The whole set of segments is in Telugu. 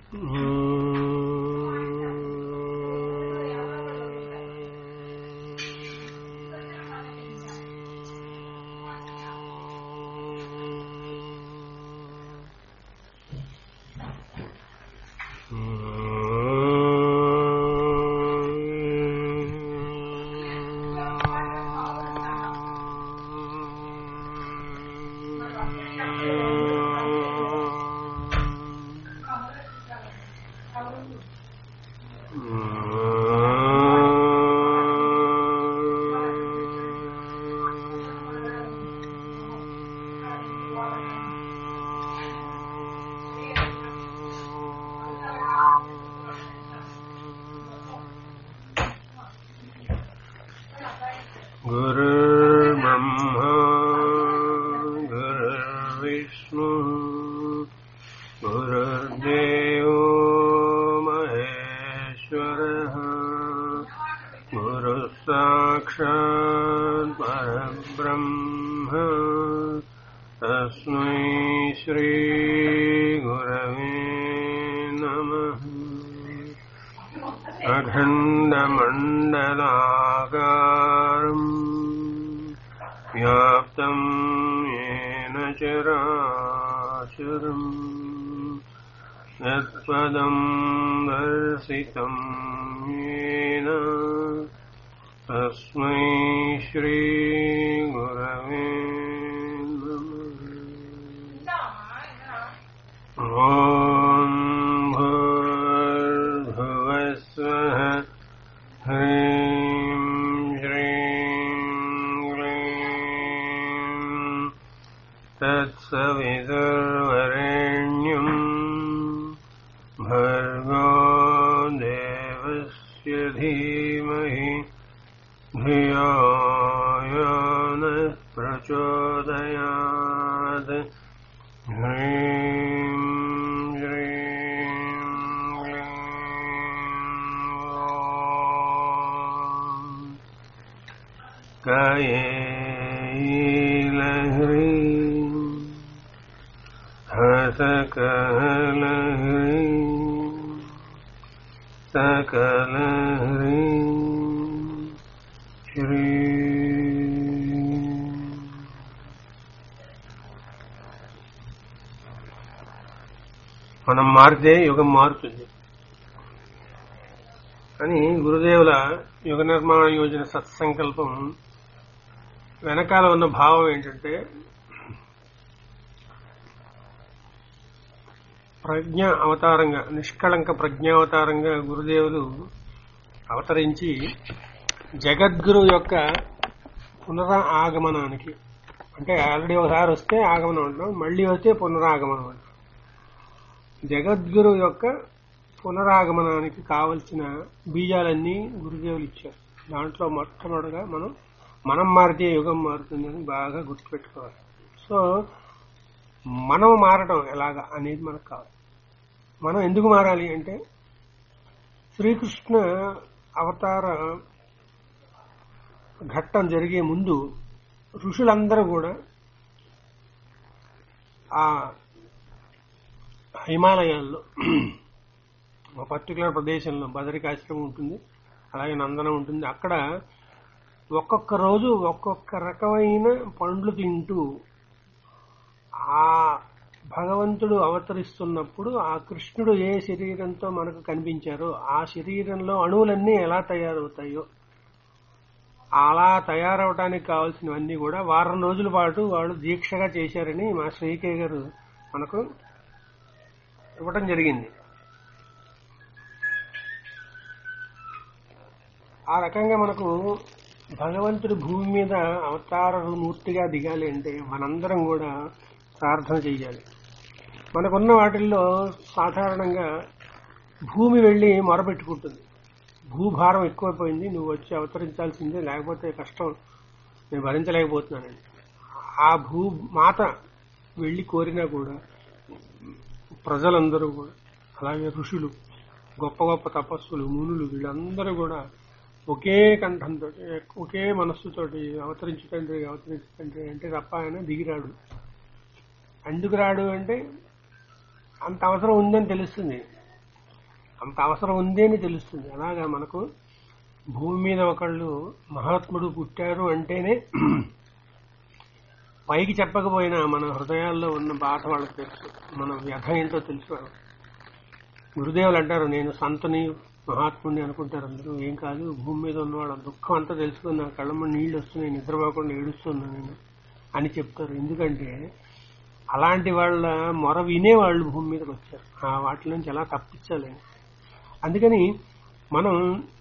गुरुर्ब्रह्मा गुरुर्विष्णु गुरुर्देवो महेश्वरः गुरुः साक्षात् परब्रह्म तस्मै श्रीगुरवे नमः अखण्डमण्डलाकारम् व्याप्तम् येन चराचरम् यत्पदम् दर्शितम् येन तस्मै श्रीगुरवे नमः ॐ भूर्भुवस्वः ह्रीं श्रीं क्लीं तत्सवितुर्वरेण्यम् भर्गो देवस्य धीमहि धियो यो नः प्रचोदयात् ह्रीं श्रीं क्लीं ॐ कैलह्रीं हसकलह्रीं सकलह्रीं श्री మనం మారితే యుగం మారుతుంది అని గురుదేవుల యుగ నిర్మాణ యోజన సత్సంకల్పం వెనకాల ఉన్న భావం ఏంటంటే ప్రజ్ఞ అవతారంగా నిష్కళంక ప్రజ్ఞావతారంగా గురుదేవులు అవతరించి జగద్గురు యొక్క పునరా ఆగమనానికి అంటే ఆల్రెడీ ఒకసారి వస్తే ఆగమనం అంటాం మళ్ళీ వస్తే పునరాగమనం అంటాం జగద్గురు యొక్క పునరాగమనానికి కావలసిన బీజాలన్నీ గురుదేవులు ఇచ్చారు దాంట్లో మొట్టమొదటిగా మనం మనం మారితే యుగం మారుతుందని బాగా గుర్తుపెట్టుకోవాలి సో మనం మారడం ఎలాగా అనేది మనకు కావాలి మనం ఎందుకు మారాలి అంటే శ్రీకృష్ణ అవతార ఘట్టం జరిగే ముందు ఋషులందరూ కూడా ఆ హిమాలయాల్లో ఒక పర్టికులర్ ప్రదేశంలో బదరికాశ్రమం ఉంటుంది అలాగే నందనం ఉంటుంది అక్కడ ఒక్కొక్క రోజు ఒక్కొక్క రకమైన పండ్లు తింటూ ఆ భగవంతుడు అవతరిస్తున్నప్పుడు ఆ కృష్ణుడు ఏ శరీరంతో మనకు కనిపించారో ఆ శరీరంలో అణువులన్నీ ఎలా తయారవుతాయో అలా తయారవటానికి కావాల్సినవన్నీ కూడా వారం రోజుల పాటు వాళ్ళు దీక్షగా చేశారని మా శ్రీకే గారు మనకు ఇవ్వటం జరిగింది ఆ రకంగా మనకు భగవంతుడు భూమి మీద అవతార మూర్తిగా దిగాలి అంటే మనందరం కూడా ప్రార్థన చేయాలి మనకున్న వాటిల్లో సాధారణంగా భూమి వెళ్ళి మొరపెట్టుకుంటుంది భూభారం ఎక్కువైపోయింది నువ్వు వచ్చి అవతరించాల్సిందే లేకపోతే కష్టం నేను భరించలేకపోతున్నానండి ఆ భూ మాత వెళ్ళి కోరినా కూడా ప్రజలందరూ కూడా అలాగే ఋషులు గొప్ప గొప్ప తపస్సులు మునులు వీళ్ళందరూ కూడా ఒకే కంఠంతో ఒకే మనస్సుతోటి అవతరించు తండ్రి అవతరించు తండ్రి అంటే తప్ప ఆయన దిగిరాడు ఎందుకు రాడు అంటే అంత అవసరం ఉందని తెలుస్తుంది అంత అవసరం ఉంది అని తెలుస్తుంది అలాగా మనకు భూమి మీద ఒకళ్ళు మహాత్ముడు పుట్టారు అంటేనే పైకి చెప్పకపోయినా మన హృదయాల్లో ఉన్న బాధ వాళ్ళకి తెలుసు మన వ్యధ ఏంటో తెలుసు వాళ్ళకి. గురుదేవులు అంటారు నేను సంతని మహాత్ముని అనుకుంటారు అందరూ ఏం కాదు భూమి మీద ఉన్నవాడు దుఃఖం అంతా తెలుసుకుని నా కళ్ళమ్మ నీళ్లు వస్తున్నాయి నిద్రపోకుండా ఏడుస్తున్నాను నేను అని చెప్తారు ఎందుకంటే అలాంటి వాళ్ళ మొర వినేవాళ్ళు భూమి మీదకి వచ్చారు ఆ వాటి నుంచి ఎలా తప్పించాలి అందుకని మనం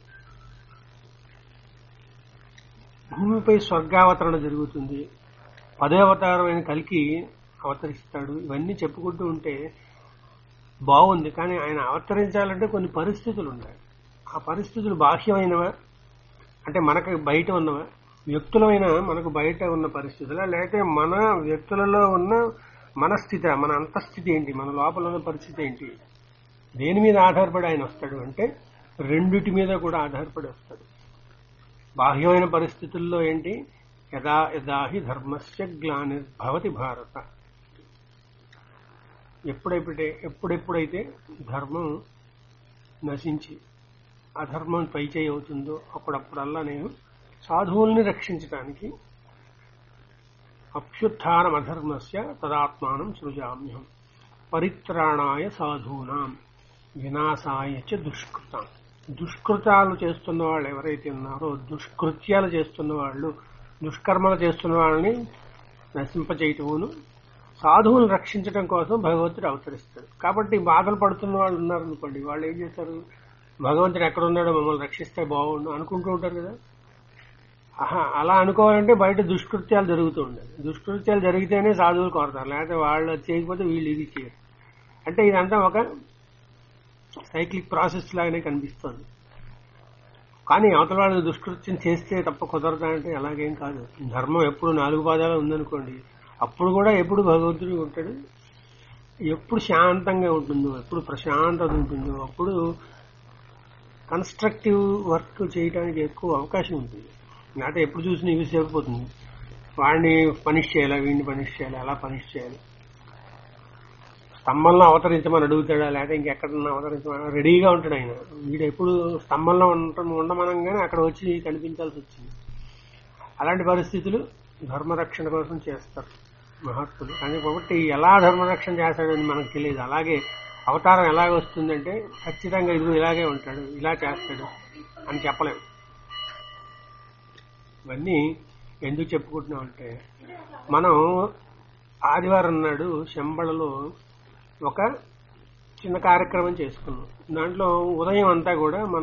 భూమిపై స్వర్గావతరణ జరుగుతుంది పదే అవతారమైన కలికి అవతరిస్తాడు ఇవన్నీ చెప్పుకుంటూ ఉంటే బాగుంది కానీ ఆయన అవతరించాలంటే కొన్ని పరిస్థితులు ఉన్నాయి ఆ పరిస్థితులు బాహ్యమైనవా అంటే మనకు బయట ఉన్నవా వ్యక్తులమైన మనకు బయట ఉన్న పరిస్థితులా లేకపోతే మన వ్యక్తులలో ఉన్న మన స్థితి మన అంతఃస్థితి ఏంటి మన లోపల ఉన్న పరిస్థితి ఏంటి దేని మీద ఆధారపడి ఆయన వస్తాడు అంటే రెండిటి మీద కూడా ఆధారపడి వస్తాడు బాహ్యమైన పరిస్థితుల్లో ఏంటి యదా యదా హి ధర్మస్య గ్లానిర్భవతి భారత ఎప్పుడెప్పుడే ఎప్పుడెప్పుడైతే ధర్మం నశించి అధర్మం పైచేయి అవుతుందో అప్పుడప్పుడల్లా నేను సాధువుల్ని రక్షించడానికి అభ్యుత్థానం అధర్మస్య తదాత్మానం సృజామ్యం పరిత్రాణాయ సాధూనాం వినాశాయ చ దుష్కృతం దుష్కృతాలు చేస్తున్న వాళ్ళు ఎవరైతే ఉన్నారో దుష్కృత్యాలు చేస్తున్న వాళ్ళు దుష్కర్మలు చేస్తున్న వాళ్ళని నశింపచేయటమును సాధువులను రక్షించడం కోసం భగవంతుడు అవతరిస్తాడు కాబట్టి బాధలు పడుతున్న వాళ్ళు ఉన్నారనుకోండి వాళ్ళు ఏం చేస్తారు భగవంతుడు ఎక్కడున్నాడో మమ్మల్ని రక్షిస్తే బాగుండు అనుకుంటూ ఉంటారు కదా ఆహా అలా అనుకోవాలంటే బయట దుష్కృత్యాలు జరుగుతూ ఉండాలి దుష్కృత్యాలు జరిగితేనే సాధువులు కోరతారు లేకపోతే వాళ్ళు అది చేయకపోతే వీళ్ళు ఇది చేయరు అంటే ఇదంతా ఒక సైక్లిక్ ప్రాసెస్ లాగానే కనిపిస్తుంది కానీ అవతల వాళ్ళు దుష్కృత్యం చేస్తే తప్ప కుదరదా అంటే అలాగేం కాదు ధర్మం ఎప్పుడు నాలుగు పాదాలు ఉందనుకోండి అప్పుడు కూడా ఎప్పుడు భగవంతుడు ఉంటాడు ఎప్పుడు శాంతంగా ఉంటుందో ఎప్పుడు ప్రశాంతత ఉంటుందో అప్పుడు కన్స్ట్రక్టివ్ వర్క్ చేయడానికి ఎక్కువ అవకాశం ఉంటుంది లేకపోతే ఎప్పుడు చూసినా ఇవి సేపుపోతుంది వాడిని పనిష్ చేయాలా వీడిని పనిష్ చేయాలి అలా పనిష్ చేయాలి స్తంభంలో అవతరించమని అడుగుతాడా లేకపోతే ఇంకెక్కడన్నా అవతరించమని రెడీగా ఉంటాడు ఆయన వీడు ఎప్పుడు స్తంభంలో ఉండటం ఉండమనంగానే అక్కడ వచ్చి కనిపించాల్సి వచ్చింది అలాంటి పరిస్థితులు ధర్మరక్షణ కోసం చేస్తారు మహాత్ములు కానీ ఒకటి ఎలా ధర్మరక్షణ చేస్తాడని మనకు తెలియదు అలాగే అవతారం ఎలాగ వస్తుందంటే ఖచ్చితంగా ఇది ఇలాగే ఉంటాడు ఇలా చేస్తాడు అని చెప్పలేము ఇవన్నీ ఎందుకు చెప్పుకుంటున్నామంటే మనం ఆదివారం నాడు శంబళలో ఒక చిన్న కార్యక్రమం చేసుకున్నాం దాంట్లో ఉదయం అంతా కూడా మన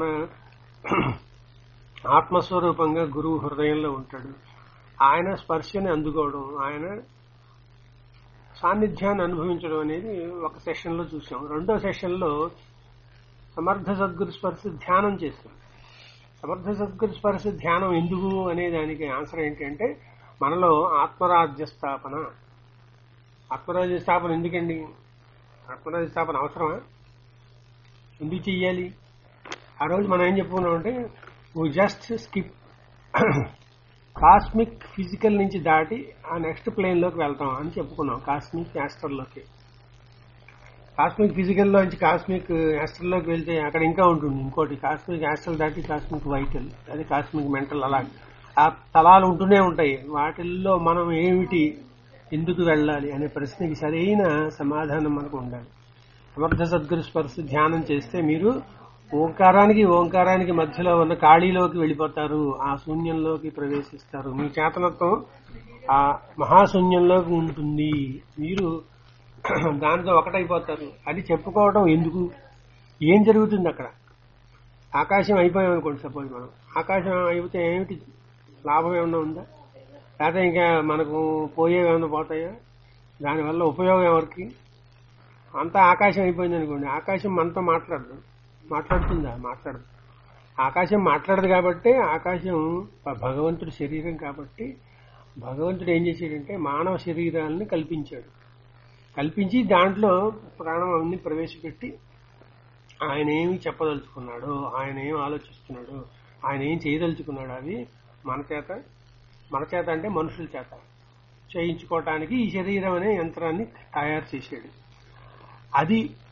ఆత్మస్వరూపంగా గురువు హృదయంలో ఉంటాడు ఆయన స్పర్శని అందుకోవడం ఆయన సాన్నిధ్యాన్ని అనుభవించడం అనేది ఒక సెషన్లో చూసాం రెండో సెషన్లో సమర్థ సద్గురు స్పర్శ ధ్యానం చేస్తాం సమర్థ సద్గురు స్పర్శ ధ్యానం ఎందుకు అనే దానికి ఆన్సర్ ఏంటంటే మనలో ఆత్మరాజ్య స్థాపన ఆత్మరాజ్య స్థాపన ఎందుకండి ఆత్మరాజ్య స్థాపన అవసరమా ఎందుకు చెయ్యాలి ఆ రోజు మనం ఏం చెప్పుకున్నామంటే జస్ట్ స్కిప్ కాస్మిక్ ఫిజికల్ నుంచి దాటి ఆ నెక్స్ట్ ప్లేన్ లోకి వెళ్తాం అని చెప్పుకున్నాం కాస్మిక్ యాస్టర్లోకి కాస్మిక్ ఫిజికల్ లోంచి కాస్మిక్ యాస్టర్లోకి వెళ్తే అక్కడ ఇంకా ఉంటుంది ఇంకోటి కాస్మిక్ యాస్టర్ దాటి కాస్మిక్ వైటల్ అదే కాస్మిక్ మెంటల్ అలా ఆ తలాలు ఉంటూనే ఉంటాయి వాటిల్లో మనం ఏమిటి ఎందుకు వెళ్ళాలి అనే ప్రశ్నకి సరైన సమాధానం మనకు ఉండాలి సమర్థ సద్గురు స్పర్శ ధ్యానం చేస్తే మీరు ఓంకారానికి ఓంకారానికి మధ్యలో ఉన్న ఖాళీలోకి వెళ్ళిపోతారు ఆ శూన్యంలోకి ప్రవేశిస్తారు మీ చేతనత్వం ఆ మహాశూన్యంలోకి ఉంటుంది మీరు దాంతో ఒకటైపోతారు అది చెప్పుకోవడం ఎందుకు ఏం జరుగుతుంది అక్కడ ఆకాశం అయిపోయాం అనుకోండి సపోజ్ మనం ఆకాశం అయిపోతే ఏమిటి లాభం ఏమైనా ఉందా లేకపోతే ఇంకా మనకు పోయేవి ఏమైనా పోతాయా దానివల్ల ఉపయోగం ఎవరికి అంతా ఆకాశం అయిపోయింది అనుకోండి ఆకాశం మనతో మాట్లాడదు మాట్లాడుతుందా మాట్లాడదు ఆకాశం మాట్లాడదు కాబట్టి ఆకాశం భగవంతుడి శరీరం కాబట్టి భగవంతుడు ఏం చేశాడంటే మానవ శరీరాలని కల్పించాడు కల్పించి దాంట్లో ప్రాణం అన్ని ప్రవేశపెట్టి ఆయన ఏమి చెప్పదలుచుకున్నాడు ఆయన ఏం ఆలోచిస్తున్నాడు ఆయన ఏం చేయదలుచుకున్నాడు అవి మన చేత మన చేత అంటే మనుషుల చేత చేయించుకోవటానికి ఈ శరీరం అనే యంత్రాన్ని తయారు చేశాడు అది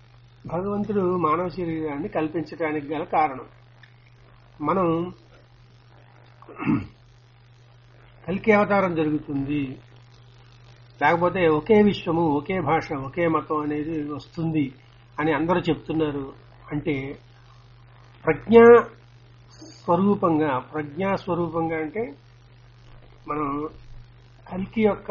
భగవంతుడు మానవ శరీరాన్ని కల్పించడానికి గల కారణం మనం కలికి అవతారం జరుగుతుంది లేకపోతే ఒకే విశ్వము ఒకే భాష ఒకే మతం అనేది వస్తుంది అని అందరూ చెప్తున్నారు అంటే ప్రజ్ఞా స్వరూపంగా ప్రజ్ఞా స్వరూపంగా అంటే మనం కల్కి యొక్క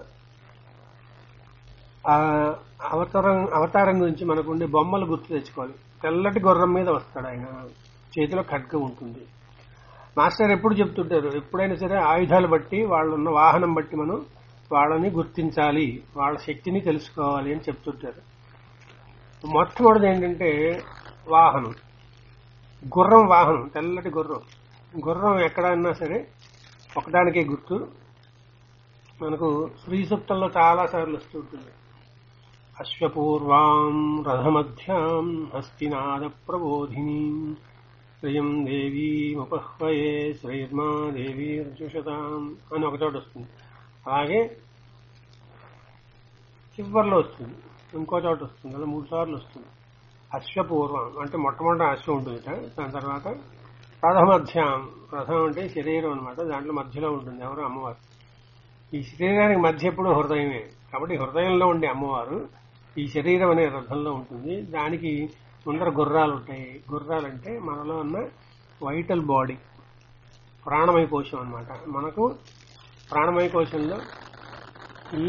ఆ అవతారం అవతారం గురించి మనకుండే బొమ్మలు గుర్తు తెచ్చుకోవాలి తెల్లటి గుర్రం మీద వస్తాడు ఆయన చేతిలో ఖడ్గం ఉంటుంది మాస్టర్ ఎప్పుడు చెప్తుంటారు ఎప్పుడైనా సరే ఆయుధాలు బట్టి వాళ్ళున్న వాహనం బట్టి మనం వాళ్ళని గుర్తించాలి వాళ్ళ శక్తిని తెలుసుకోవాలి అని చెప్తుంటారు మొట్టమొదటిది ఏంటంటే వాహనం గుర్రం వాహనం తెల్లటి గుర్రం గుర్రం ఎక్కడన్నా సరే ఒకదానికే గుర్తు మనకు శ్రీ సూక్తంలో చాలా సార్లు వస్తుంటుంది అశ్వపూర్వాం రథమధ్యాం హస్తినాద ప్రబోధిని శ్రియం దేవీముపహ్వయే శ్రీర్మా దేవీర్జుషతాం అని ఒక చోట వస్తుంది అలాగే చివరిలో వస్తుంది ఇంకో చోట వస్తుంది అలా మూడు సార్లు వస్తుంది అశ్వపూర్వం అంటే మొట్టమొదటి అశ్వం ఉంటుంది దాని తర్వాత రథమధ్యాం రథం అంటే శరీరం అనమాట దాంట్లో మధ్యలో ఉంటుంది ఎవరు అమ్మవారు ఈ శరీరానికి మధ్య ఎప్పుడు హృదయమే కాబట్టి హృదయంలో ఉండే అమ్మవారు ఈ శరీరం అనే రథంలో ఉంటుంది దానికి ముందర గుర్రాలు ఉంటాయి గుర్రాలు అంటే మనలో ఉన్న వైటల్ బాడీ ప్రాణమయ కోశం అనమాట మనకు ప్రాణమయ కోశంలో ఈ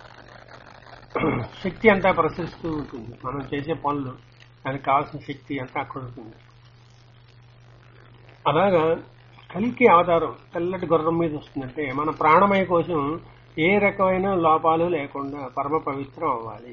శక్తి అంతా ప్రసరిస్తూ ఉంటుంది మనం చేసే పనులు దానికి కావాల్సిన శక్తి అంతా అక్కడ ఉంటుంది అలాగా కలికి అవతారం తెల్లటి గుర్రం మీద వస్తుందంటే మన ప్రాణమయ కోసం ఏ రకమైన లోపాలు లేకుండా పరమ పవిత్రం అవ్వాలి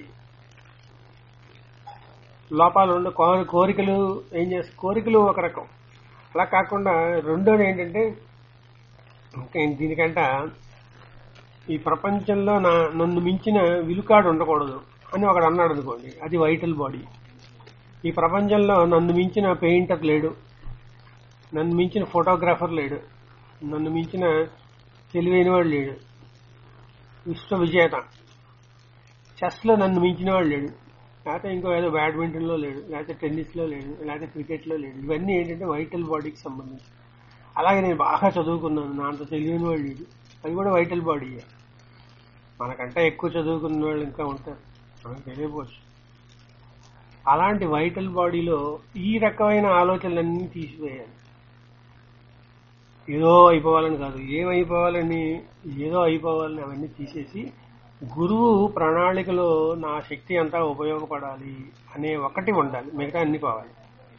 లోపాలు ఉండే కో- కోరికలు ఏం చేస్తే కోరికలు ఒక రకం అలా కాకుండా రెండోది ఏంటంటే ఇంకా దీనికంట ఈ ప్రపంచంలో నా నన్ను మించిన విలుకాడు ఉండకూడదు అని ఒకడు అన్నాడు అనుకోండి అది వైటల్ బాడీ ఈ ప్రపంచంలో నన్ను మించిన పెయింటర్ లేడు నన్ను మించిన ఫోటోగ్రాఫర్ లేడు నన్ను మించిన తెలివైన వాడు లేడు విశ్వ విజేత చెస్లో నన్ను మించిన వాడు లేడు లేకపోతే ఇంకో ఏదో బ్యాడ్మింటన్లో లేడు లేకపోతే టెన్నిస్లో లేడు లేకపోతే క్రికెట్లో లేడు ఇవన్నీ ఏంటంటే వైటల్ బాడీకి సంబంధించి అలాగే నేను బాగా చదువుకున్నాను నా అంత తెలియని వాళ్ళు లేడు అది కూడా వైటల్ బాడీయే మనకంటే ఎక్కువ చదువుకున్న వాళ్ళు ఇంకా ఉంటారు మనకు తెలియకపోవచ్చు అలాంటి వైటల్ బాడీలో ఈ రకమైన ఆలోచనలన్నీ తీసివేయాలి ఏదో అయిపోవాలని కాదు ఏమైపోవాలని ఏదో అయిపోవాలని అవన్నీ తీసేసి గురువు ప్రణాళికలో నా శక్తి అంతా ఉపయోగపడాలి అనే ఒకటి ఉండాలి మిగతా అన్ని పోవాలి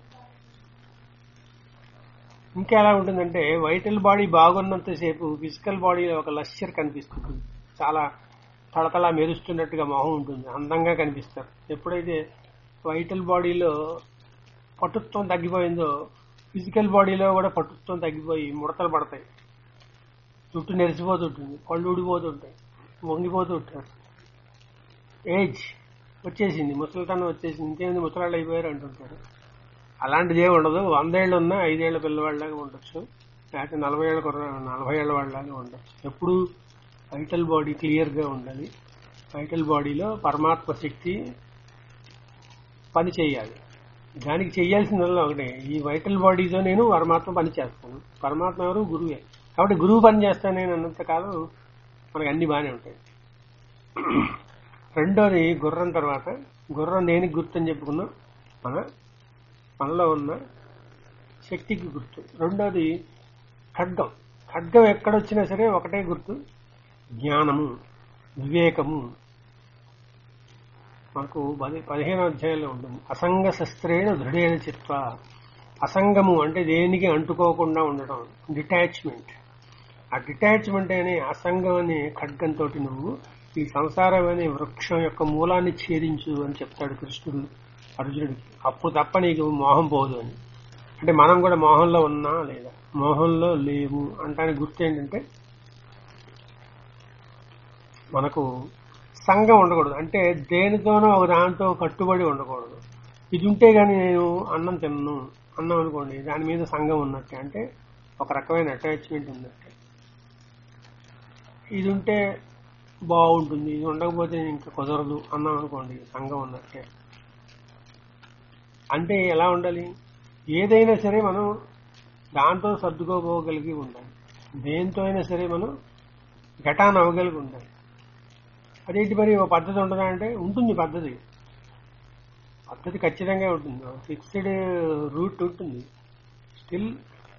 ఇంకా ఎలా ఉంటుందంటే వైటల్ బాడీ బాగున్నంతసేపు ఫిజికల్ బాడీలో ఒక లస్చర్ కనిపిస్తుంది చాలా తళతళ మెరుస్తున్నట్టుగా మొహం ఉంటుంది అందంగా కనిపిస్తారు ఎప్పుడైతే వైటల్ బాడీలో పటుత్వం తగ్గిపోయిందో ఫిజికల్ బాడీలో కూడా పటుత్వం తగ్గిపోయి ముడతలు పడతాయి జుట్టు నెరిసిపోతుంటుంది కళ్ళు ఊడిపోతుంటాయి వంగిపోతూ ఉంటారు ఏజ్ వచ్చేసింది ముసలితనం వచ్చేసింది ఇంకేంది ముసలాళ్ళు అయిపోయారు అంటుంటారు అలాంటిది ఏమి ఉండదు వందేళ్ళు ఉన్నా ఐదేళ్ల పిల్లవాళ్ళలాగా ఉండొచ్చు లేకపోతే నలభై ఏళ్ళ కుర్ర నలభై ఏళ్ళ వాళ్ళలాగా ఉండొచ్చు ఎప్పుడు వైటల్ బాడీ క్లియర్ గా ఉండాలి వైటల్ బాడీలో పరమాత్మ శక్తి పని చేయాలి దానికి చేయాల్సిందల్లా ఒకటే ఈ వైటల్ బాడీతో నేను పరమాత్మ పని చేస్తాను పరమాత్మ ఎవరు గురువే కాబట్టి గురువు పని చేస్తాను నేను అన్నంత కాలం మనకు అన్ని బాగానే ఉంటాయి రెండోది గుర్రం తర్వాత గుర్రం దేనికి గుర్తు అని చెప్పుకున్నాం మన మనలో ఉన్న శక్తికి గుర్తు రెండోది ఖడ్గం ఖడ్గం ఎక్కడొచ్చినా సరే ఒకటే గుర్తు జ్ఞానము వివేకము మనకు పది పదిహేను అధ్యాయంలో ఉంటుంది అసంగ శస్త్రేణ దృఢేన చిత్వ అసంగము అంటే దేనికి అంటుకోకుండా ఉండటం డిటాచ్మెంట్ ఆ డిటాచ్మెంట్ అనే అసంగం అనే ఖడ్గంతో నువ్వు ఈ సంసారం అనే వృక్షం యొక్క మూలాన్ని ఛేదించు అని చెప్తాడు కృష్ణుడు అర్జునుడికి అప్పుడు తప్ప నీకు మోహం పోదు అని అంటే మనం కూడా మోహంలో ఉన్నా లేదా మోహంలో లేవు అంటానికి గుర్తు ఏంటంటే మనకు సంఘం ఉండకూడదు అంటే దేనితోనో ఒక దాంతో కట్టుబడి ఉండకూడదు ఇది ఉంటే గాని నేను అన్నం తిన్ను అన్నం అనుకోండి దాని మీద సంఘం ఉన్నట్టే అంటే ఒక రకమైన అటాచ్మెంట్ ఉన్నట్టే ఇది ఉంటే బాగుంటుంది ఇది ఉండకపోతే ఇంకా కుదరదు అన్నాం అనుకోండి సంఘం ఉన్నట్టే అంటే ఎలా ఉండాలి ఏదైనా సరే మనం దాంతో సర్దుకోపోగలిగి ఉండాలి దేంతో అయినా సరే మనం ఘటాన్ని అవ్వగలిగి ఉండాలి అదేంటి మరి ఓ పద్ధతి ఉంటుందా అంటే ఉంటుంది పద్ధతి పద్ధతి ఖచ్చితంగా ఉంటుంది ఫిక్స్డ్ రూట్ ఉంటుంది స్టిల్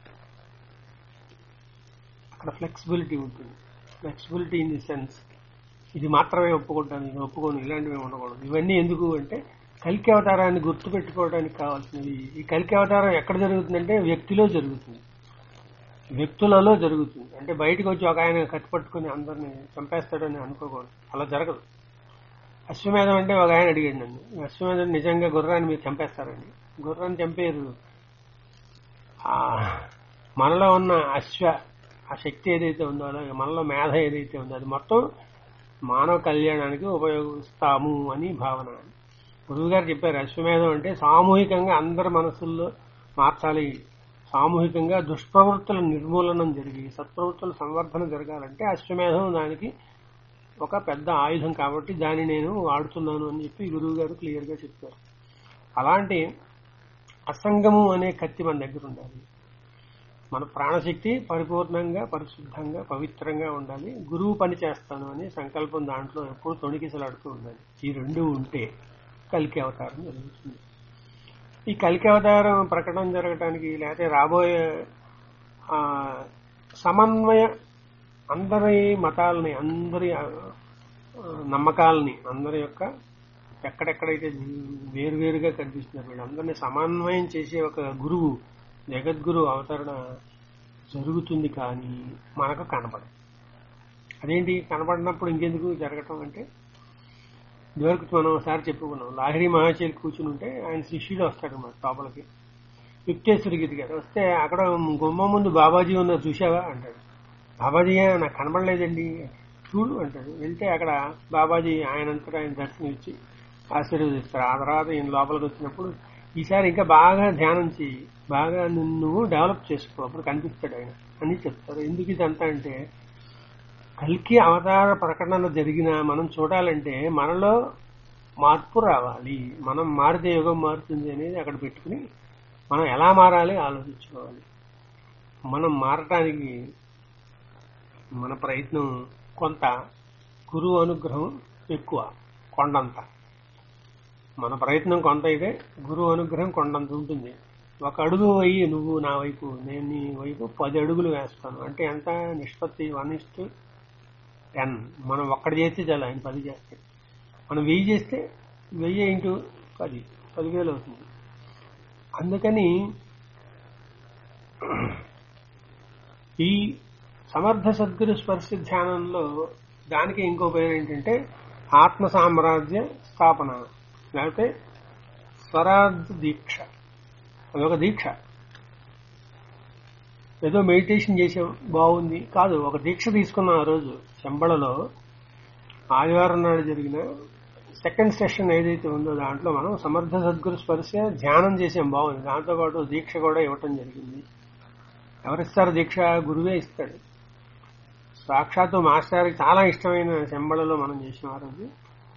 అక్కడ ఫ్లెక్సిబిలిటీ ఉంటుంది ఫ్లెక్సిబిలిటీ ఇన్ ది సెన్స్ ఇది మాత్రమే ఒప్పుకుంటాను ఇది ఒప్పుకోను ఇలాంటివి ఉండకూడదు ఇవన్నీ ఎందుకు అంటే కలికి అవతారాన్ని గుర్తు పెట్టుకోవడానికి కావాల్సినవి ఈ కలికి అవతారం ఎక్కడ జరుగుతుందంటే వ్యక్తిలో జరుగుతుంది వ్యక్తులలో జరుగుతుంది అంటే బయటకు వచ్చి ఒక ఆయన కత్తి పట్టుకుని అందరిని చంపేస్తాడని అనుకోకూడదు అలా జరగదు అశ్వమేధం అంటే ఒక ఆయన అడిగాడు నన్ను అశ్వమేధం నిజంగా గుర్రాన్ని మీరు చంపేస్తారండి గుర్రాన్ని చంపేరు ఆ మనలో ఉన్న అశ్వ ఆ శక్తి ఏదైతే ఉందో అలాగే మనలో మేధ ఏదైతే ఉందో అది మొత్తం మానవ కళ్యాణానికి ఉపయోగిస్తాము అని భావన గురువు గారు చెప్పారు అశ్వమేధం అంటే సామూహికంగా అందరి మనసుల్లో మార్చాలి సామూహికంగా దుష్ప్రవృత్తుల నిర్మూలనం జరిగి సత్ప్రవృత్తుల సంవర్ధన జరగాలంటే అశ్వమేధం దానికి ఒక పెద్ద ఆయుధం కాబట్టి దాన్ని నేను వాడుతున్నాను అని చెప్పి గురువు గారు క్లియర్ గా చెప్పారు అలాంటి అసంగము అనే కత్తి మన దగ్గర ఉండాలి మన ప్రాణశక్తి పరిపూర్ణంగా పరిశుద్ధంగా పవిత్రంగా ఉండాలి గురువు పని చేస్తాను అని సంకల్పం దాంట్లో ఎప్పుడు తొణికిసలాడుతూ ఉండాలి ఈ రెండు ఉంటే కలికి అవతారం జరుగుతుంది ఈ కలికి అవతారం ప్రకటన జరగటానికి లేకపోతే రాబోయే ఆ, సమన్వయ అందరి మతాలని అందరి ఆ, నమ్మకాలని అందరి యొక్క ఎక్కడెక్కడైతే వేరువేరుగా కనిపిస్తున్నారు వీళ్ళందరినీ సమన్వయం చేసే ఒక గురువు జగద్గురు అవతరణ జరుగుతుంది కానీ మనకు కనపడదు అదేంటి కనపడినప్పుడు ఇంకెందుకు జరగటం అంటే ఇదివరకు మనం ఒకసారి చెప్పుకున్నాం లాహిరి మహాశైలి కూర్చుని ఉంటే ఆయన శిష్యుడు వస్తాడు మన లోపలికి యుక్తేశ్వరి గిరి గారు వస్తే అక్కడ గుమ్మ ముందు బాబాజీ ఉన్నారు చూసావా అంటాడు బాబాజీ నాకు కనబడలేదండి చూడు అంటాడు వెళ్తే అక్కడ బాబాజీ ఆయనంతటా ఆయన దర్శనం ఇచ్చి ఆశీర్వదిస్తారు ఆ తర్వాత ఈయన లోపలికి వచ్చినప్పుడు ఈసారి ఇంకా బాగా ధ్యానం చేయి బాగా నిన్ను నువ్వు డెవలప్ చేసుకో అప్పుడు కనిపిస్తాడు ఆయన అని చెప్తారు ఎందుకు ఇదంతా అంటే కల్కి అవతార ప్రకటన జరిగిన మనం చూడాలంటే మనలో మార్పు రావాలి మనం మారితే యుగం మారుతుంది అనేది అక్కడ పెట్టుకుని మనం ఎలా మారాలి ఆలోచించుకోవాలి మనం మారటానికి మన ప్రయత్నం కొంత గురువు అనుగ్రహం ఎక్కువ కొండంత మన ప్రయత్నం కొంత అయితే గురువు అనుగ్రహం కొండంత ఉంటుంది ఒక అడుగు వెయ్యి నువ్వు నా వైపు నేను నీ వైపు పది అడుగులు వేస్తాను అంటే ఎంత నిష్పత్తి వన్ ఇస్ట్ టెన్ మనం ఒక్కటి చేస్తే చాలు ఆయన పది చేస్తే మనం వెయ్యి చేస్తే వెయ్యి ఇంటూ పది పదివేలు అవుతుంది అందుకని ఈ సమర్థ సద్గురు స్పర్శ ధ్యానంలో దానికి ఇంకో పేరు ఏంటంటే ఆత్మ సామ్రాజ్య స్థాపన లేకపోతే స్వరాజ్ దీక్ష అదొక దీక్ష ఏదో మెడిటేషన్ చేసాం బాగుంది కాదు ఒక దీక్ష తీసుకున్నాం ఆ రోజు చెంబళలో ఆదివారం నాడు జరిగిన సెకండ్ సెషన్ ఏదైతే ఉందో దాంట్లో మనం సమర్థ సద్గురు స్పర్శ ధ్యానం చేసాం బాగుంది దాంతో పాటు దీక్ష కూడా ఇవ్వటం జరిగింది ఎవరిస్తారు దీక్ష గురువే ఇస్తాడు సాక్షాత్తు మాస్టర్కి చాలా ఇష్టమైన చెంబళలో మనం చేసిన ఆ రోజు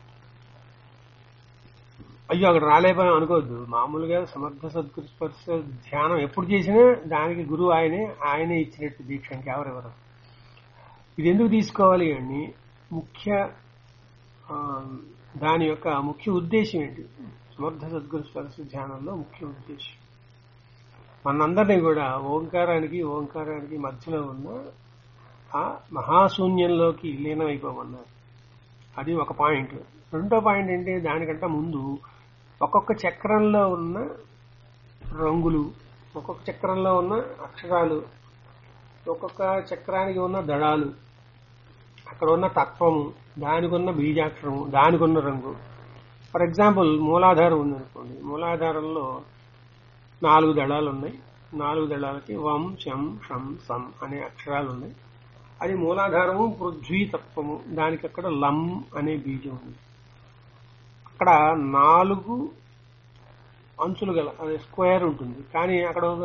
అయ్యో అక్కడ రాలేపోయాం అనుకోవద్దు మామూలుగా సమర్థ సద్గురు స్పర్శ ధ్యానం ఎప్పుడు చేసినా దానికి గురువు ఆయనే ఆయనే ఇచ్చినట్టు దీక్ష ఇంకెవరెవరు ఇది ఎందుకు తీసుకోవాలి అని ముఖ్య ఆ, దాని యొక్క ముఖ్య ఉద్దేశం ఏంటి సమర్థ సద్గురు స్పర్శ ధ్యానంలో ముఖ్య ఉద్దేశం మనందరినీ కూడా ఓంకారానికి ఓంకారానికి మధ్యలో ఉన్న ఆ మహాశూన్యంలోకి లీనమైపోమన్నారు అది ఒక పాయింట్ రెండో పాయింట్ ఏంటి దానికంటే ముందు ఒక్కొక్క చక్రంలో ఉన్న రంగులు ఒక్కొక్క చక్రంలో ఉన్న అక్షరాలు ఒక్కొక్క చక్రానికి ఉన్న దళాలు అక్కడ ఉన్న తత్వము దానికి ఉన్న బీజాక్షరము దానికి ఉన్న రంగు ఫర్ ఎగ్జాంపుల్ మూలాధారం ఉందనుకోండి మూలాధారంలో నాలుగు దళాలు ఉన్నాయి నాలుగు దళాలకి వం శం షం సం అనే అక్షరాలు ఉన్నాయి అది మూలాధారము పృథ్వీ తత్వము దానికి అక్కడ లం అనే బీజం ఉంది అక్కడ నాలుగు అంచులు గల అదే స్క్వేర్ ఉంటుంది కానీ అక్కడ ఒక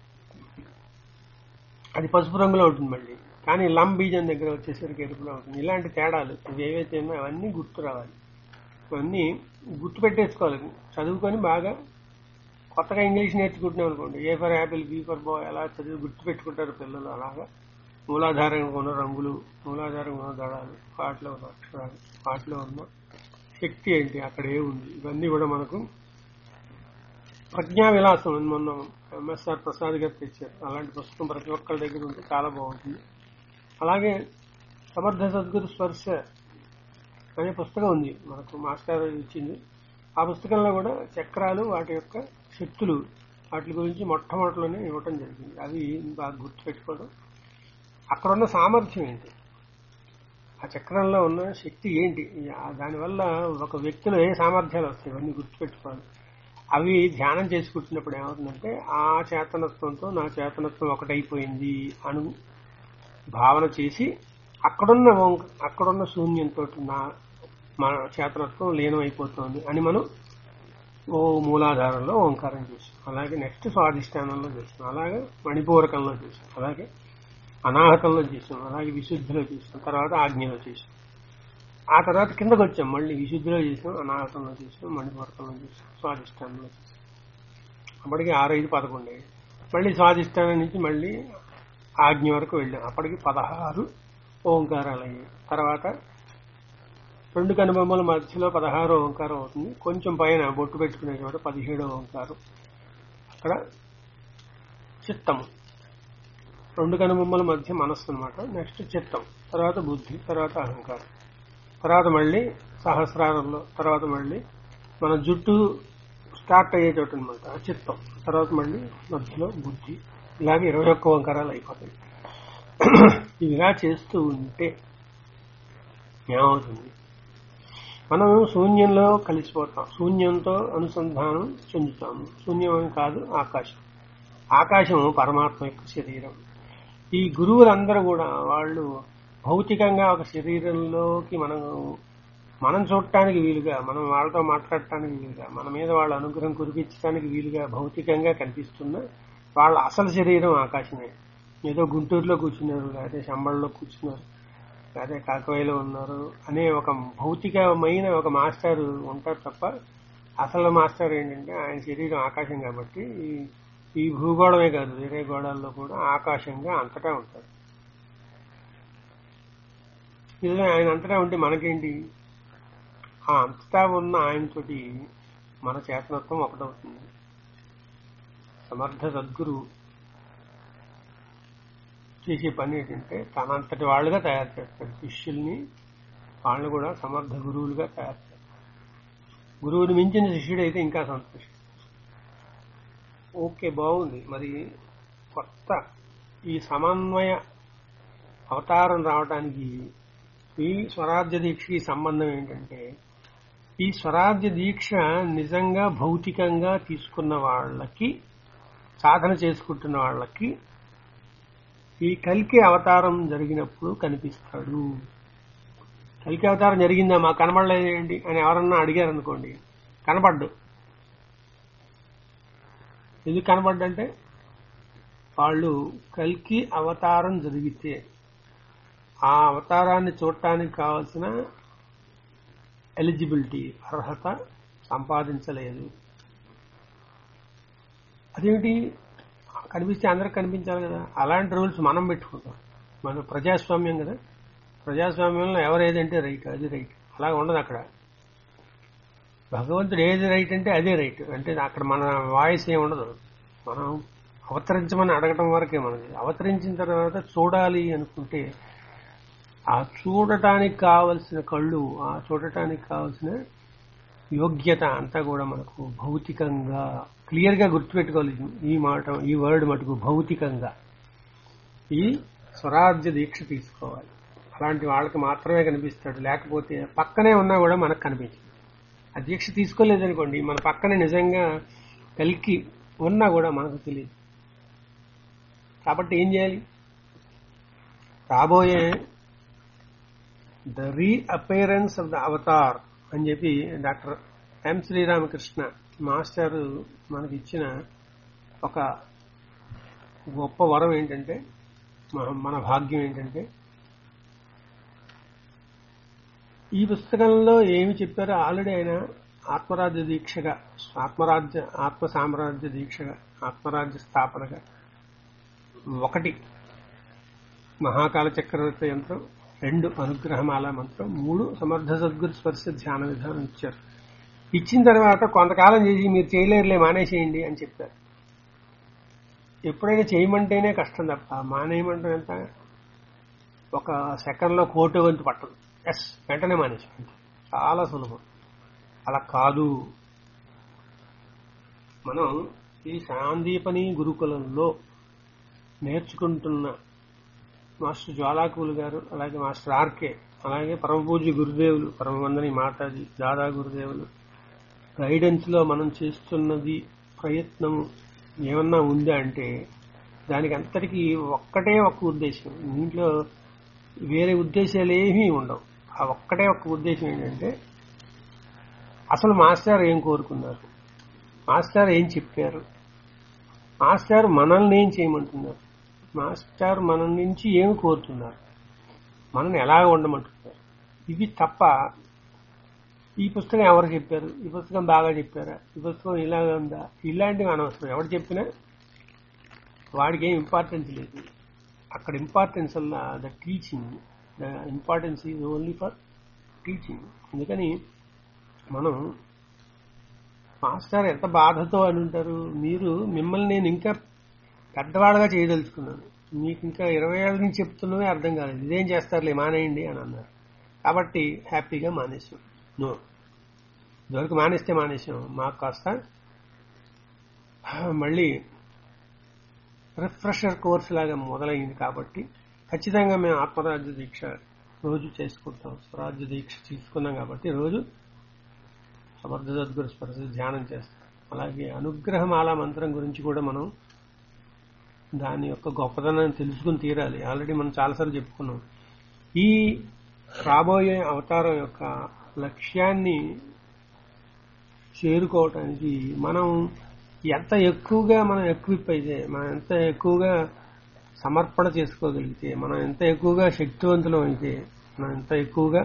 అది పసుపు రంగులో ఉంటుంది మళ్ళీ కానీ లం బీజం దగ్గర వచ్చేసరికి ఎరుపులో ఉంటుంది ఇలాంటి తేడాలు ఇవి ఏవైతే ఉన్నాయో అవన్నీ గుర్తు రావాలి ఇవన్నీ గుర్తు పెట్టేసుకోవాలి చదువుకొని బాగా కొత్తగా ఇంగ్లీష్ నేర్చుకుంటున్నాం అనుకోండి A for apple B for boy అలా చదివి గుర్తు పెట్టుకుంటారు పిల్లలు అలాగా మూలాధారంగా ఉన్న రంగులు మూలాధారంగా ఉన్న దళాలు వాటిలో ఉన్న అక్షరాలు వాటిలో ఉన్న శక్తి ఏంటి అక్కడ ఏ ఉంది ఇవన్నీ కూడా మనకు ప్రజ్ఞా విలాసం అని మొన్న ఎంఎస్ఆర్ ప్రసాద్ గారు తెచ్చారు అలాంటి పుస్తకం ప్రతి ఒక్కరి దగ్గర ఉంటే చాలా బాగుంటుంది అలాగే సమర్థ సద్గురు స్పర్శ అనే పుస్తకం ఉంది మనకు మాస్టర్ ఇచ్చింది ఆ పుస్తకంలో కూడా చక్రాలు వాటి యొక్క శక్తులు వాటి గురించి మొట్టమొదటిలోనే ఇవ్వటం జరిగింది అవి బాగా గుర్తుపెట్టుకోవడం అక్కడ ఉన్న సామర్థ్యం ఏంటి ఆ చక్రంలో ఉన్న శక్తి ఏంటి ఆ దానివల్ల ఒక వ్యక్తిలో ఏ సామర్థ్యాలు వస్తాయి ఇవన్నీ గుర్తుపెట్టుకోవాలి అవి ధ్యానం చేసుకుంటున్నప్పుడు ఏమవుతుందంటే ఆ చేతనత్వంతో నా చేతనత్వం ఒకటైపోయింది అను భావన చేసి అక్కడున్న ఓంక- అక్కడున్న శూన్యంతో నా మన చేతనత్వం లీనమైపోతుంది అని మనం ఓ మూలాధారంలో ఓంకారం చేస్తాం అలాగే నెక్స్ట్ స్వాధిష్టానంలో చేస్తాం అలాగే మణిపూరకంలో చేస్తాం అలాగే అనాహతంలో చేసాం అలాగే విశుద్ధిలో చేసాం తర్వాత ఆజ్ఞలో చేసాం ఆ తర్వాత కిందకు వచ్చాం మళ్ళీ విశుద్ధిలో చేసాం అనాహతంలో చేసాం మణిపూరకంలో చేసాం స్వాధిష్టానంలో చేసాం అప్పటికి ఆరు ఐదు పదకొండు అయ్యాయి. మళ్ళీ స్వాధిష్టానం నుంచి మళ్ళీ ఆజ్ఞ వరకు వెళ్ళాం అప్పటికి పదహారు ఓంకారాలు అయ్యాయి తర్వాత రెండు కనుబొమ్మల మధ్యలో పదహారో ఓంకారం అవుతుంది కొంచెం పైన బొట్టు పెట్టుకునే చోట పదిహేడో ఓంకారం అక్కడ చిత్తము రెండు కనుబొమ్మల మధ్య మనస్సు అనమాట నెక్స్ట్ చిత్తం తర్వాత బుద్ధి తర్వాత అహంకారం తర్వాత మళ్ళీ సహస్రారంలో తర్వాత మళ్ళీ మన జుట్టు స్టార్ట్ అయ్యే చోట అనమాట చిత్తం తర్వాత మళ్ళీ మధ్యలో బుద్ధి ఇలాగే ఇరవై ఒక్క ఓంకారాలు అయిపోతాయి ఇవి ఇలా చేస్తూ ఉంటే ఏమవుతుంది మనం శూన్యంలో కలిసిపోతాం శూన్యంతో అనుసంధానం చెందుతాము శూన్యం అని కాదు ఆకాశం ఆకాశం పరమాత్మ యొక్క శరీరం ఈ గురువులందరూ కూడా వాళ్ళు భౌతికంగా ఒక శరీరంలోకి మనం మనం చూడటానికి వీలుగా మనం వాళ్ళతో మాట్లాడటానికి వీలుగా మన మీద వాళ్ళ అనుగ్రహం కురిపించడానికి వీలుగా భౌతికంగా కనిపిస్తున్న వాళ్ళ అసలు శరీరం ఆకాశమే ఏదో గుంటూరులో కూర్చున్నారు లేకపోతే శంబళ్ళలో కూర్చున్నారు లేకపోతే కాకవైలో ఉన్నారు అనే ఒక భౌతికమైన ఒక మాస్టర్ ఉంటారు తప్ప అసలు మాస్టర్ ఏంటంటే ఆయన శరీరం ఆకాశం కాబట్టి ఈ- ఈ భూగోళమే కాదు వేరే గోళాల్లో కూడా ఆకాశంగా అంతటా ఉంటారు నిజమే ఆయన అంతటా ఉంటే మనకేంటి ఆ అంతటా ఉన్న ఆయనతోటి మన చేతనత్వం ఒకటవుతుంది సమర్థ సద్గురు చేసే పని ఏంటంటే తనంతటి వాళ్ళుగా తయారు చేస్తాడు శిష్యుల్ని వాళ్ళు కూడా సమర్థ గురువులుగా తయారు చేస్తారు గురువుని మించిన శిష్యుడు అయితే ఇంకా సంతోషం ఓకే బాగుంది మరి కొత్త ఈ సమన్వయ అవతారం రావడానికి ఈ స్వరాజ్య దీక్షకి సంబంధం ఏంటంటే ఈ స్వరాజ్య దీక్ష నిజంగా భౌతికంగా తీసుకున్న వాళ్ళకి సాధన చేసుకుంటున్న వాళ్ళకి ఈ కల్కి అవతారం జరిగినప్పుడు కనిపిస్తాడు కల్కి అవతారం జరిగిందా మాకు కనబడలేదు ఏంటి అని ఎవరన్నా అడిగారు అనుకోండి కనబడ్డు ఎందుకు కనబడ్డంటే వాళ్ళు కల్కి అవతారం జరిగితే ఆ అవతారాన్ని చూడటానికి కావలసిన ఎలిజిబిలిటీ అర్హత సంపాదించలేదు అదేమిటి కనిపిస్తే అందరికి కనిపించాలి కదా అలాంటి రూల్స్ మనం పెట్టుకుంటాం మన ప్రజాస్వామ్యం కదా ప్రజాస్వామ్యంలో ఎవరు ఏదంటే రైట్ అది రైట్ అలా ఉండదు అక్కడ భగవంతుడు ఏది రైట్ అంటే అదే రైట్ అంటే అక్కడ మన వాయిస్ ఏమి ఉండదు మనం అవతరించమని అడగటం వరకే మనది అవతరించిన తర్వాత చూడాలి అనుకుంటే ఆ చూడటానికి కావలసిన కళ్ళు ఆ చూడటానికి కావలసిన యోగ్యత అంతా కూడా మనకు భౌతికంగా క్లియర్ గా గుర్తుపెట్టుకోవాలి ఈ మాట ఈ వర్డ్ మటుకు భౌతికంగా ఈ స్వరాజ్య దీక్ష తీసుకోవాలి అలాంటి వాళ్ళకి మాత్రమే కనిపిస్తాడు లేకపోతే పక్కనే ఉన్నా కూడా మనకు కనిపించదు ఆ దీక్ష తీసుకోలేదనుకోండి మన పక్కనే నిజంగా కలికి ఉన్నా కూడా మనకు తెలియదు కాబట్టి ఏం చేయాలి రాబోయే the reappearance of the avatar అని చెప్పి డాక్టర్ ఎం శ్రీరామకృష్ణ మాస్టర్ మనకి ఇచ్చిన ఒక గొప్ప వరం ఏంటంటే మన- మన భాగ్యం ఏంటంటే ఈ పుస్తకంలో ఏమి చెప్పారో ఆల్రెడీ ఆయన ఆత్మరాజ్య దీక్షగా ఆత్మరాజ్య ఆత్మ సామ్రాజ్య దీక్షగా ఆత్మరాజ్య స్థాపనగా ఒకటి మహాకాల చక్రవర్తి యంత్రం రెండు అనుగ్రహమాల మంత్రం మూడు సమర్థ సద్గురు స్పర్శ ధ్యాన విధానం ఇచ్చారు ఇచ్చిన తర్వాత కొంతకాలం చేసి మీరు చేయలేరులే మానేసేయండి అని చెప్పారు ఎప్పుడైనా చేయమంటేనే కష్టం తప్ప మానేయమంటే ఎంత ఒక సెకండ్లో కోటి వంతు పట్టదు ఎస్ వెంటనే మానేసుకోండి చాలా సులభం అలా కాదు మనం ఈ శాందీపని గురుకులంలో నేర్చుకుంటున్న మాస్టర్ జ్వాలాకులు గారు అలాగే మాస్టర్ ఆర్కే అలాగే పరమపూజ్య గురుదేవులు పరమవందని మాతాజీ దాదా గురుదేవులు గైడెన్స్ లో మనం చేస్తున్నది ప్రయత్నం ఏమన్నా ఉందా అంటే దానికి అంతటికీ ఒక్కటే ఒక్క ఉద్దేశం దీంట్లో వేరే ఉద్దేశాలు ఏమీ ఉండవు ఆ ఒక్కటే ఒక్క ఉద్దేశం ఏంటంటే అసలు మాస్టర్ ఏం కోరుకున్నారు మాస్టర్ ఏం చెప్పారు మాస్టర్ మనల్ని ఏం చేయమంటున్నారు మాస్టర్ మన నుంచి ఏం కోరుతున్నారు మనల్ని ఎలా ఉండమంటున్నారు ఇవి తప్ప ఈ పుస్తకం ఎవరు చెప్పారు ఈ పుస్తకం బాగా చెప్పారా ఈ పుస్తకం ఇలాగా ఉందా ఇలాంటివి అనవసరం ఎవరు చెప్పినా వాడికి ఏం ఇంపార్టెన్స్ లేదు అక్కడ ఇంపార్టెన్స్ వల్ల the teaching the importance is only for teaching అందుకని మనం మాస్టర్ ఎంత బాధతో అని ఉంటారు మీరు మిమ్మల్ని నేను ఇంకా పెద్దవాడుగా చేయదలుచుకున్నాను మీకు ఇంకా ఇరవై ఏళ్ళ నుంచి చెప్తున్నవే అర్థం కాలేదు ఇదేం చేస్తారులే మానేయండి అని అన్నారు కాబట్టి హ్యాపీగా మానేసాం నో ఇదివరకు మానేస్తే మానేసాం మాకు కాస్త మళ్ళీ రిఫ్రెషర్ కోర్స్ లాగా మొదలైంది కాబట్టి ఖచ్చితంగా మేము ఆత్మరాజ్య దీక్ష రోజు చేసుకుంటాం స్వరాజ్య దీక్ష తీసుకున్నాం కాబట్టి రోజు సమర్థ సద్గురు స్పర్శ ధ్యానం చేస్తాం అలాగే అనుగ్రహమాల మంత్రం గురించి కూడా మనం దాని యొక్క గొప్పతనాన్ని తెలుసుకుని తీరాలి ఆల్రెడీ మనం చాలాసార్లు చెప్పుకున్నాం ఈ రాబోయే అవతారం యొక్క లక్ష్యాన్ని చేరుకోవటానికి మనం ఎంత ఎక్కువగా మనం ఎక్విప్ అయితే మనం ఎంత ఎక్కువగా సమర్పణ చేసుకోగలిగితే మనం ఎంత ఎక్కువగా శక్తివంతులం అయితే మనం ఎంత ఎక్కువగా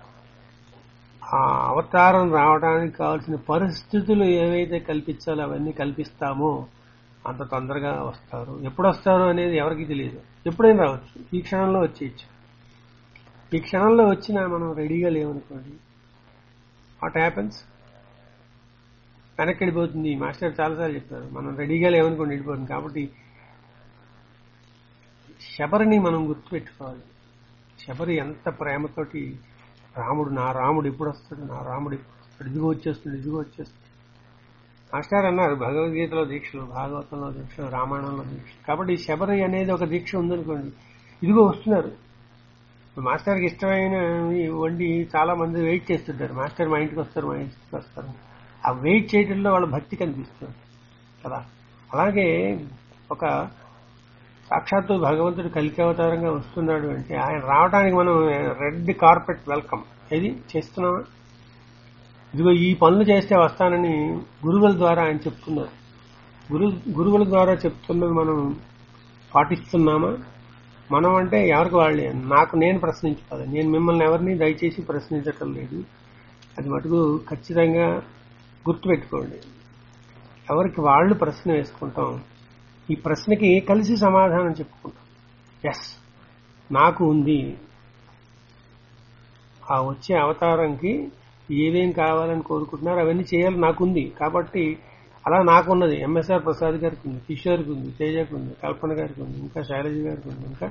ఆ అవతారం రావడానికి కావాల్సిన పరిస్థితులు ఏవైతే కల్పించాలో అవన్నీ కల్పిస్తామో అంత తొందరగా వస్తారు ఎప్పుడు వస్తారు అనేది ఎవరికి తెలియదు ఎప్పుడైనా రావచ్చు ఈ క్షణంలో వచ్చేయచ్చు ఈ క్షణంలో వచ్చినా మనం రెడీగా లేవనుకోండి వాట్ హ్యాపెన్స్ వెనక్కి వెళ్ళిపోతుంది మాస్టర్ చాలాసార్లు చెప్పారు మనం రెడీగా లేవనుకోండి వెళ్ళిపోతుంది కాబట్టి శబరిని మనం గుర్తుపెట్టుకోవాలి శబరి ఎంత ప్రేమతోటి రాముడు నా రాముడు ఎప్పుడు వస్తాడు నా రాముడు ఎప్పుడు వస్తాడు ఇదిగో వచ్చేస్తుంది ఇదిగో వచ్చేస్తుంది మాస్టర్ అన్నారు భగవద్గీతలో దీక్షలు భాగవతంలో దీక్షలు రామాయణంలో దీక్షలు కాబట్టి శబరి అనేది ఒక దీక్ష ఉందనుకోండి ఇదిగో వస్తున్నారు మాస్టర్కి ఇష్టమైన వండి చాలా మంది వెయిట్ చేస్తుంటారు మాస్టర్ మా ఇంటికి వస్తారు మా ఇంటికి వస్తారు ఆ వెయిట్ చేయడంలో వాళ్ళ భక్తి కనిపిస్తుంది కదా అలాగే ఒక సాక్షాత్తు భగవంతుడు కలికి అవతారంగా వస్తున్నాడు అంటే ఆయన రావడానికి మనం రెడ్ కార్పెట్ వెల్కమ్ ఏది చేస్తున్నామా ఇదిగో ఈ పనులు చేస్తే వస్తానని గురువుల ద్వారా ఆయన చెప్తున్నారు గురు గురువుల ద్వారా చెప్తున్నది మనం పాటిస్తున్నామా మనం అంటే ఎవరికి వాళ్ళే నాకు నేను ప్రశ్నించుకోవాలి నేను మిమ్మల్ని ఎవరిని దయచేసి ప్రశ్నించటం లేదు అది మటుకు ఖచ్చితంగా గుర్తుపెట్టుకోండి ఎవరికి వాళ్ళు ప్రశ్న వేసుకుంటాం ఈ ప్రశ్నకి కలిసి సమాధానం చెప్పుకుంటాం ఎస్ నాకు ఉంది ఆ వచ్చే అవతారంకి ఏమేం కావాలని కోరుకుంటున్నారు అవన్నీ చేయాలి నాకుంది కాబట్టి అలా నాకున్నది ఎంఎస్ఆర్ ప్రసాద్ గారికి ఉంది కిషోర్కి ఉంది తేజకి ఉంది కల్పన గారికి ఉంది ఇంకా శైలజ గారికి ఉంది ఇంకా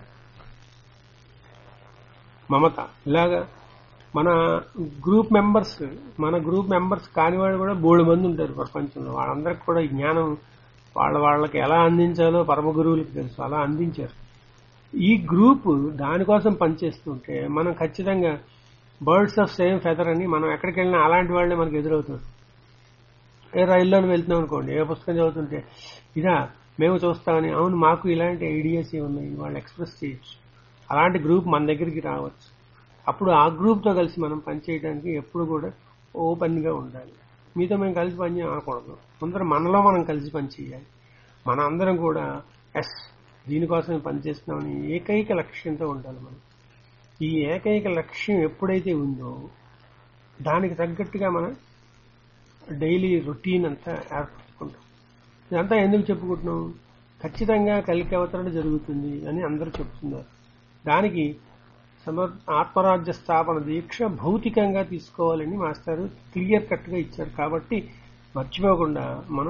మమత ఇలాగా మన గ్రూప్ మెంబర్స్ మన గ్రూప్ మెంబర్స్ కాని వాళ్ళు కూడా బోడు మంది ఉంటారు ప్రపంచంలో వాళ్ళందరికీ కూడా ఈ జ్ఞానం వాళ్ళ వాళ్ళకి ఎలా అందించాలో పరమ గురువులకు తెలుసు అలా అందించారు ఈ గ్రూప్ దానికోసం పనిచేస్తుంటే మనం ఖచ్చితంగా బర్డ్స్ ఆఫ్ సేమ్ ఫెదర్ అని మనం ఎక్కడికి వెళ్ళినా అలాంటి వాళ్ళే మనకు ఎదురవుతారు ఏ రైల్లోనే వెళ్తున్నాం అనుకోండి ఏ పుస్తకం చదువుతుంటే ఇదా మేము చూస్తామని అవును మాకు ఇలాంటి ఐడియాస్ ఉన్నాయి వాళ్ళు ఎక్స్ప్రెస్ చేయొచ్చు అలాంటి గ్రూప్ మన దగ్గరికి రావచ్చు అప్పుడు ఆ గ్రూప్తో కలిసి మనం పనిచేయడానికి ఎప్పుడు కూడా ఓపెన్గా ఉండాలి మీతో మేము కలిసి పని చేయకూడదు ముందర మనలో మనం కలిసి పని చేయాలి మన అందరం కూడా ఎస్ దీనికోసమే పనిచేస్తున్నామని ఏకైక లక్ష్యంతో ఉండాలి మనం ఈ ఏకైక లక్ష్యం ఎప్పుడైతే ఉందో దానికి తగ్గట్టుగా మనం డైలీ రొటీన్ అంతా ఏర్పరచుకుంటాం ఇదంతా ఎందుకు చెప్పుకుంటున్నాం ఖచ్చితంగా కలికి అవతరణ జరుగుతుంది అని అందరూ చెప్తున్నారు దానికి సమర్ ఆత్మరాజ్య స్థాపన దీక్ష భౌతికంగా తీసుకోవాలని మాస్టారు క్లియర్ కట్ గా ఇచ్చారు కాబట్టి మర్చిపోకుండా మనం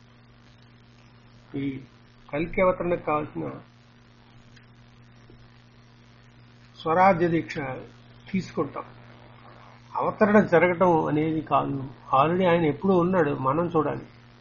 ఈ కలికి అవతరణకు కావాల్సిన స్వరాజ్య దీక్ష తీసుకుంటాం అవతరణ జరగటం అనేది కాదు ఆల్రెడీ ఆయన ఎప్పుడూ ఉన్నాడు మనం చూడాలి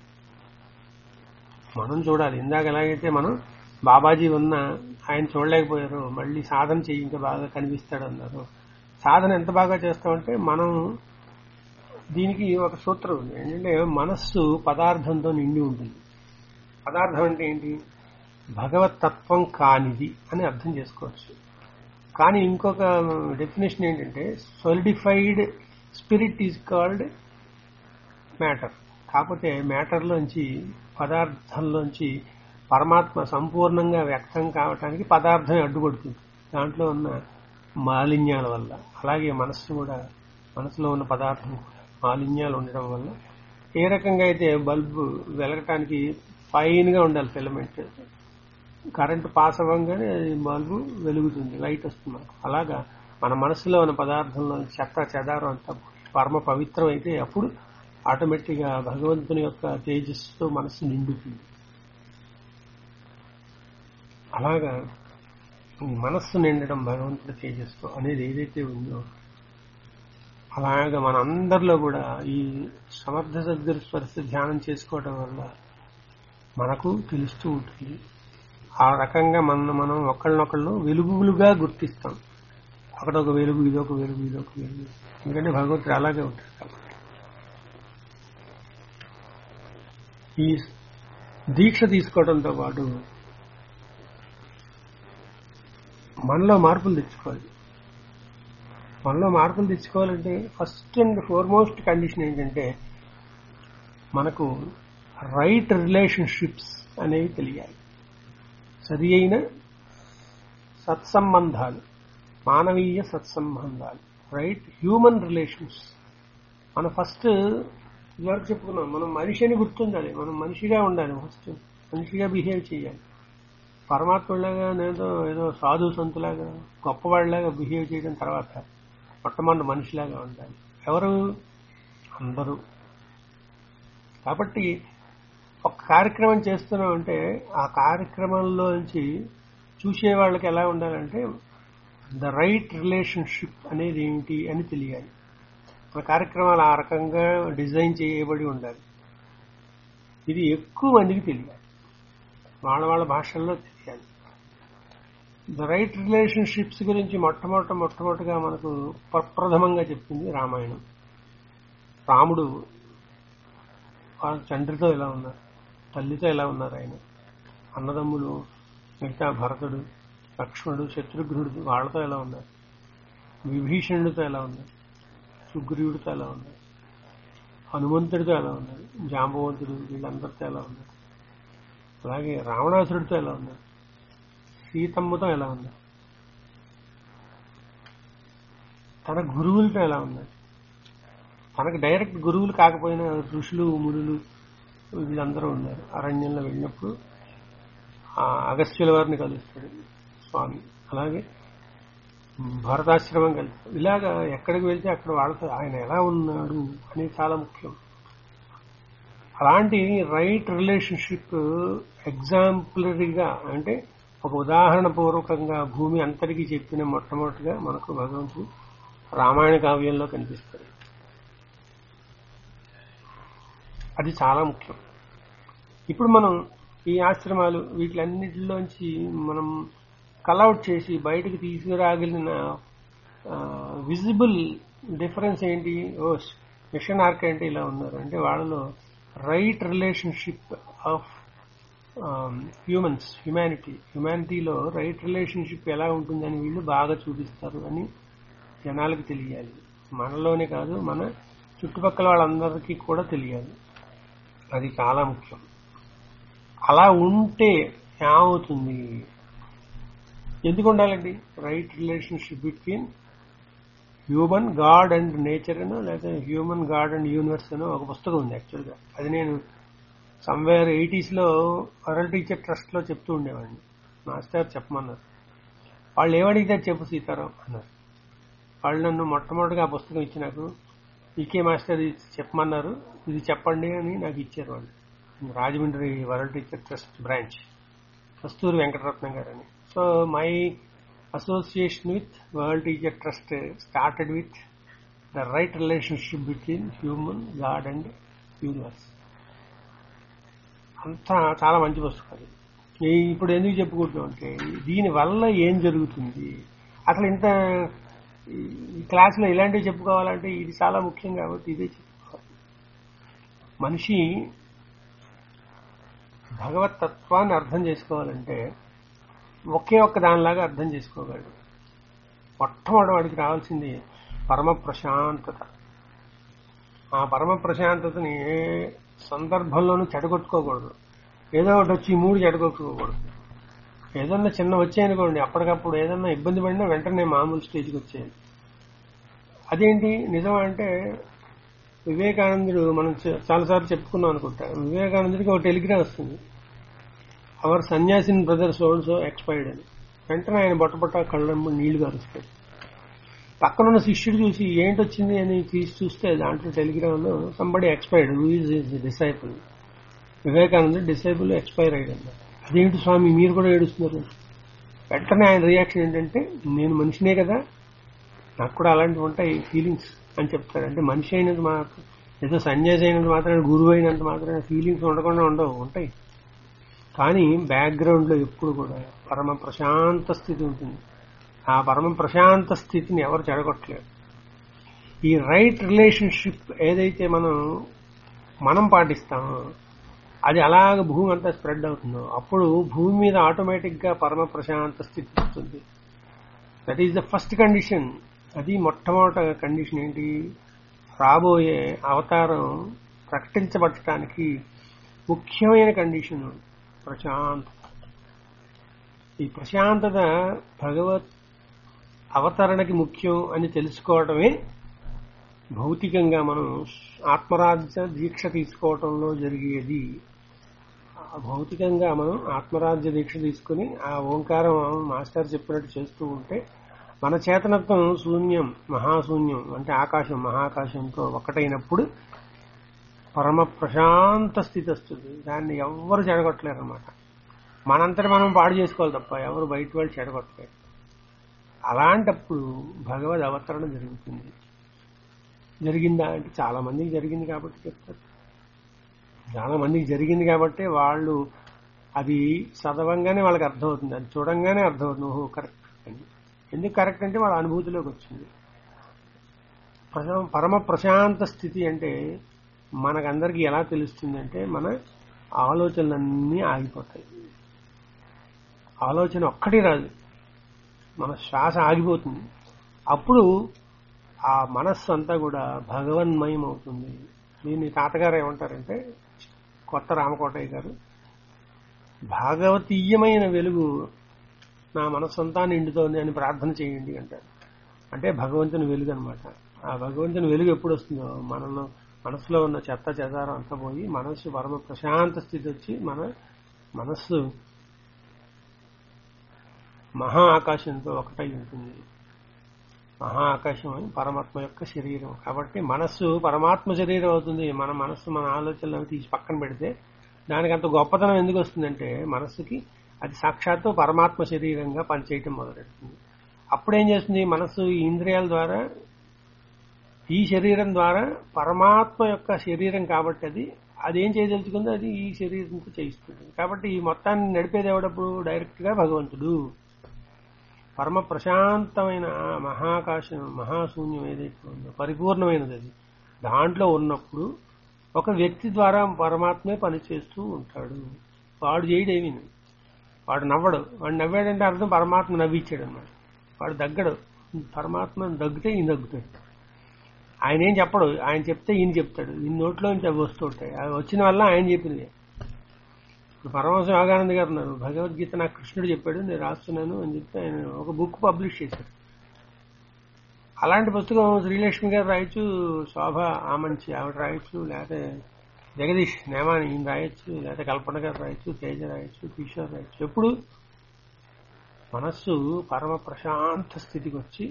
మనం చూడాలి ఇందాక ఎలాగైతే మనం బాబాజీ ఉన్న ఆయన చూడలేకపోయారు మళ్ళీ సాధన చేయి ఇంకా బాగా కనిపిస్తాడు అన్నారు సాధన ఎంత బాగా చేస్తామంటే మనం దీనికి ఒక సూత్రం ఉంది ఏంటంటే మనస్సు పదార్థంతో నిండి ఉంటుంది పదార్థం అంటే ఏంటి భగవత్ తత్వం కానిది అని అర్థం చేసుకోవచ్చు కానీ ఇంకొక డెఫినేషన్ ఏంటంటే solidified spirit is called matter కాకపోతే మ్యాటర్లోంచి పదార్థంలోంచి పరమాత్మ సంపూర్ణంగా వ్యక్తం కావటానికి పదార్థం అడ్డుపడుతుంది దాంట్లో ఉన్న మాలిన్యాల వల్ల అలాగే మనస్సు కూడా మనసులో ఉన్న పదార్థం కూడా మాలిన్యాలు ఉండడం వల్ల ఏ రకంగా అయితే బల్బు వెలగటానికి ఫైన్ గా ఉండాలి ఫిలమెంట్ కరెంటు పాస్ అవ్వగానే బల్బు వెలుగుతుంది లైట్ వస్తుంది మనకు అలాగా మన మనసులో ఉన్న పదార్థంలో చెత్త చెదారం అంతా పరమ పవిత్రం అయితే అప్పుడు ఆటోమేటిక్ గా భగవంతుని యొక్క తేజస్సుతో మనసు నిండుతుంది అలాగా ఈ మనస్సు నిండడం భగవంతుడి తేజస్సు అనేది ఏదైతే ఉందో అలాగా మన అందరిలో కూడా ఈ సమర్థ సద్గురు స్పర్శ ధ్యానం చేసుకోవడం వల్ల మనకు తెలుస్తూ ఉంటుంది ఆ రకంగా మన మనం ఒకళ్ళనొకళ్ళు వెలుగులుగా గుర్తిస్తాం అక్కడొక వెలుగు ఇదొక వెలుగు ఇదొక వెలుగు ఎందుకంటే భగవంతుడు అలాగే ఉంటాడు కాబట్టి ఈ దీక్ష తీసుకోవడంతో పాటు మనలో మార్పులు తెచ్చుకోవాలి మనలో మార్పులు తెచ్చుకోవాలంటే ఫస్ట్ అండ్ ఫోర్మోస్ట్ కండిషన్ ఏంటంటే మనకు రైట్ రిలేషన్షిప్స్ అనేవి తెలియాలి సరి అయిన సత్సంబంధాలు మానవీయ సత్సంబంధాలు రైట్ హ్యూమన్ రిలేషన్స్ మనం ఫస్ట్ ఇదివరకు చెప్పుకున్నాం మనం మనిషిని గుర్తుండాలి మనం మనిషిగా ఉండాలి ఫస్ట్ మనిషిగా బిహేవ్ చేయాలి పరమాత్మలాగా ఏదో ఏదో సాధు సంతులాగా గొప్పవాళ్ళలాగా బిహేవ్ చేయడం తర్వాత మొట్టమొదటి మనిషిలాగా ఉండాలి ఎవరు అందరూ కాబట్టి ఒక కార్యక్రమం చేస్తున్నాం అంటే ఆ కార్యక్రమంలో నుంచి చూసే వాళ్ళకి ఎలా ఉండాలంటే ద రైట్ రిలేషన్షిప్ అనేది ఏంటి అని తెలియాలి మన కార్యక్రమాలు ఆ రకంగా డిజైన్ చేయబడి ఉండాలి ఇది ఎక్కువ మందికి తెలియాలి వాళ్ళ వాళ్ళ భాషల్లో తెలియాలి ద రైట్ రిలేషన్షిప్స్ గురించి మొట్టమొదట మొట్టమొదటిగా మనకు ప్రప్రథమంగా చెప్పింది రామాయణం రాముడు వాళ్ళ తండ్రితో ఎలా ఉన్నారు తల్లితో ఎలా ఉన్నారు ఆయన అన్నదమ్ములు మిగతా భరతుడు లక్ష్మణుడు శత్రుఘ్నుడు వాళ్ళతో ఎలా ఉన్నారు విభీషణుడితో ఎలా ఉన్నారు సుగ్రీవుడితో ఎలా ఉన్నారు హనుమంతుడితో ఎలా ఉన్నారు జాంబవంతుడు వీళ్ళందరితో ఎలా ఉన్నారు అలాగే రావణాసురుడితో ఎలా ఉన్నారు సీతమ్మతో ఎలా ఉన్నారు తన గురువులతో ఎలా ఉన్నారు తనకు డైరెక్ట్ గురువులు కాకపోయినా ఋషులు మునులు వీళ్ళందరూ ఉన్నారు అరణ్యంలో వెళ్ళినప్పుడు ఆ అగస్త్యుల వారిని కలుస్తాడు స్వామి అలాగే భారతాశ్రమం కలుస్తాడు ఇలాగా ఎక్కడికి వెళ్తే అక్కడ వాళ్ళతో ఆయన ఎలా ఉన్నాడు అనేది చాలా ముఖ్యం అలాంటి రైట్ రిలేషన్షిప్ ఎగ్జాంపులరీగా అంటే ఒక ఉదాహరణ పూర్వకంగా భూమి అంతటికీ చెప్పిన మొట్టమొదటిగా మనకు భగవంతుడు రామాయణ కావ్యంలో కనిపిస్తాడు అది చాలా ముఖ్యం ఇప్పుడు మనం ఈ ఆశ్రమాలు వీటిలన్నిటిలోంచి మనం కలౌట్ చేసి బయటకు తీసుకురాగలిగిన విజిబుల్ డిఫరెన్స్ ఏంటి ఓ మిషన్ ఆర్క్ అంటే ఇలా ఉన్నారు అంటే వాళ్ళలో right relationship of humans humanity హ్యుమానిటీలో రైట్ రిలేషన్షిప్ ఎలా ఉంటుందని వీళ్ళు బాగా చూపిస్తారు అని జనాలకు తెలియాలి మనలోనే కాదు మన చుట్టుపక్కల వాళ్ళందరికీ కూడా తెలియాలి అది చాలా ముఖ్యం అలా ఉంటే ఏమవుతుంది ఎందుకు ఉండాలండి right relationship between human God and nature అనో లేకపోతే హ్యూమన్ గాడ్ అండ్ యూనివర్స్ అనో ఒక పుస్తకం ఉంది యాక్చువల్గా అది నేను సమ్వేర్ ఎయిటీస్ లో వరల్డ్ టీచర్ ట్రస్ట్ లో చెప్తూ ఉండేవాడిని మాస్టర్ చెప్పమన్నారు వాళ్ళు ఏమడిగితే చెప్పు సీతారాం అన్నారు వాళ్ళు నన్ను మొట్టమొదటిగా ఆ పుస్తకం ఇచ్చి నాకు ఈకే మాస్టర్ ఇది చెప్పమన్నారు ఇది చెప్పండి అని నాకు ఇచ్చారు వాళ్ళు Rajahmundry World Teacher Trust branch Kasturi Venkataratnam garu అని so my association with World Teacher Trust started with the right relationship between human God and universe అంతా చాలా మంచి పుస్తకాలు ఈ- ఇప్పుడు ఎందుకు చెప్పుకుంటున్నాం అంటే దీని వల్ల ఏం జరుగుతుంది అసలు ఇంత ఈ- ఈ క్లాసులో ఇలాంటివి చెప్పుకోవాలంటే ఇది చాలా ముఖ్యం కాబట్టి ఇదే చెప్పుకోవాలి మనిషి భగవత్ తత్వాన్ని అర్థం చేసుకోవాలంటే ఒకే ఒక్క దానిలాగా అర్థం చేసుకోగలడు మొట్టమొదటి వాడికి రావాల్సింది పరమ ప్రశాంతత ఆ పరమ ప్రశాంతతని ఏ సందర్భంలోనూ చెడగొట్టుకోకూడదు ఏదో ఒకటి వచ్చి ఈ మూడు చెడగొట్టుకోకూడదు ఏదన్నా చిన్న వచ్చాయనుకోండి అప్పటికప్పుడు ఏదన్నా ఇబ్బంది పడినా వెంటనే మామూలు స్టేజ్కి వచ్చేయాలి అదేంటి నిజం అంటే వివేకానందుడు మనం చ- చాలాసార్లు చెప్పుకున్నాం అనుకుంటా వివేకానందుడికి ఒక టెలిగ్రామ్ వస్తుంది అవర్ సన్యాసిన్ బ్రదర్ సోల్సో ఎక్స్పైర్డ్ అని వెంటనే ఆయన బొట్టబొట్ట కళ్ళమ్మ నీళ్లు గారుస్తాడు పక్కనున్న శిష్యుడు చూసి ఏంటి వచ్చింది అని తీసి చూస్తే దాంట్లో టెలిగ్రామ్ లో somebody expired who is his disciple Vivekananda disciple expire అయ్యాడు అదేంటి స్వామి మీరు కూడా ఏడుస్తున్నారు వెంటనే ఆయన రియాక్షన్ ఏంటంటే నేను మనిషినే కదా నాకు కూడా అలాంటివి ఉంటాయి ఫీలింగ్స్ అని చెప్తాడు అంటే మనిషి అయినంత మాత్రం ఏదో సన్యాసి అయినంత మాత్రం గురువు అయినంత మాత్రం ఫీలింగ్స్ ఉండకుండా ఉండవు ఉంటాయి కానీ బ్యాక్గ్రౌండ్ లో ఎప్పుడు కూడా పరమ ప్రశాంత స్థితి ఉంటుంది ఆ పరమ ప్రశాంత స్థితిని ఎవరు చెడగొట్టలేరు ఈ రైట్ రిలేషన్షిప్ ఏదైతే మనం మనం పాటిస్తామో అది అలాగ భూమి అంతా స్ప్రెడ్ అవుతుందో అప్పుడు భూమి మీద ఆటోమేటిక్ గా పరమ ప్రశాంత స్థితి వస్తుంది that is the first condition అది మొట్టమొదట కండిషన్ ఏంటి రాబోయే అవతారం ప్రకటించబడటానికి ముఖ్యమైన కండిషన్ ప్రశాంతత ఈ ప్రశాంతత భగవత్ అవతరణకి ముఖ్యం అని తెలుసుకోవడమే భౌతికంగా మనం ఆత్మరాజ్య దీక్ష తీసుకోవటంలో జరిగేది ఆ భౌతికంగా మనం ఆత్మరాజ్య దీక్ష తీసుకుని ఆ ఓంకారం మాస్టర్ చెప్పినట్టు చేస్తూ ఉంటే మన చేతనత్వం శూన్యం మహాశూన్యం అంటే ఆకాశం మహాకాశంతో ఒకటైనప్పుడు పరమ ప్రశాంత స్థితి వస్తుంది దాన్ని ఎవ్వరు చెడగొట్టలేరు అనమాట మనంతటి మనం పాడు చేసుకోవాలి తప్ప ఎవరు బయట వాళ్ళు చెడగొట్టలేరు అలాంటప్పుడు భగవద్ అవతరణ జరుగుతుంది జరిగిందా అంటే చాలా మందికి జరిగింది కాబట్టి చెప్తారు చాలా మందికి జరిగింది కాబట్టి వాళ్ళు అది చదవంగానే వాళ్ళకి అర్థమవుతుంది అది చూడంగానే అర్థమవుతుంది ఓహో కరెక్ట్ అని ఎందుకు కరెక్ట్ అంటే వాళ్ళ అనుభూతిలోకి వచ్చింది ప్రశా- పరమ ప్రశాంత స్థితి అంటే మనకందరికీ ఎలా తెలుస్తుంది అంటే మన ఆలోచనలన్నీ ఆగిపోతాయి ఆలోచన ఒక్కటి రాదు మన శ్వాస ఆగిపోతుంది అప్పుడు ఆ మనస్సు అంతా కూడా భగవన్మయం అవుతుంది దీన్ని తాతగారు ఏమంటారంటే కొత్త రామకోటయ్య గారు భాగవతీయమైన వెలుగు నా మనస్సు అంతా నిండుతోంది అని ప్రార్థన చేయండి అంటారు అంటే భగవంతుని వెలుగు అనమాట ఆ భగవంతుని వెలుగు ఎప్పుడు వస్తుందో మనలో మనసులో ఉన్న చెత్త చెదారం అంతా పోయి మనస్సు పరమ ప్రశాంత స్థితి వచ్చి మన మనస్సు మహా ఆకాశంతో ఒకటై ఉంటుంది మహా ఆకాశం అని పరమాత్మ యొక్క శరీరం కాబట్టి మనస్సు పరమాత్మ శరీరం అవుతుంది మన మనస్సు మన ఆలోచనలను తీసి పక్కన పెడితే దానికి అంత గొప్పతనం ఎందుకు వస్తుందంటే మనస్సుకి అది సాక్షాత్తు పరమాత్మ శరీరంగా పనిచేయటం మొదలెడుతుంది అప్పుడేం చేస్తుంది మనస్సు ఈ ఇంద్రియాల ద్వారా ఈ శరీరం ద్వారా పరమాత్మ యొక్క శరీరం కాబట్టి అది అదేం చేయదలుచుకుందో అది ఈ శరీరంతో చేయిస్తుంది కాబట్టి ఈ మొత్తాన్ని నడిపేది ఎవడప్పుడు డైరెక్ట్ గా భగవంతుడు పరమ ప్రశాంతమైన ఆ మహాకాశం మహాశూన్యం ఏదైతే ఉందో పరిపూర్ణమైనది అది దాంట్లో ఉన్నప్పుడు ఒక వ్యక్తి ద్వారా పరమాత్మే పనిచేస్తూ ఉంటాడు వాడు చేయడేమి వాడు నవ్వడు వాడు నవ్వాడంటే అర్థం పరమాత్మ నవ్వించాడు అనమాట వాడు దగ్గడు పరమాత్మ దగ్గితే ఈయన దగ్గుతాడు ఆయన ఏం చెప్పడు ఆయన చెప్తే ఈయన చెప్తాడు ఈయన నోట్లో నుంచి అవి వస్తూ ఉంటాయి అవి వచ్చిన వల్ల ఆయన చెప్పింది ఇప్పుడు పరమహంస యోగానంద గారు ఉన్నారు భగవద్గీత నాకు కృష్ణుడు చెప్పాడు నేను రాస్తున్నాను అని చెప్పి ఆయన ఒక బుక్ పబ్లిష్ చేశారు అలాంటి పుస్తకం శ్రీలక్ష్మి గారు రాయొచ్చు శోభ ఆమంచి ఆవిడ రాయొచ్చు లేకపోతే జగదీష్ నేమాని ఈయన రాయొచ్చు లేకపోతే కల్పన గారు రాయొచ్చు తేజ రాయొచ్చు కిషోర్ రాయొచ్చు ఎప్పుడు మనస్సు పరమ ప్రశాంత స్థితికి వచ్చి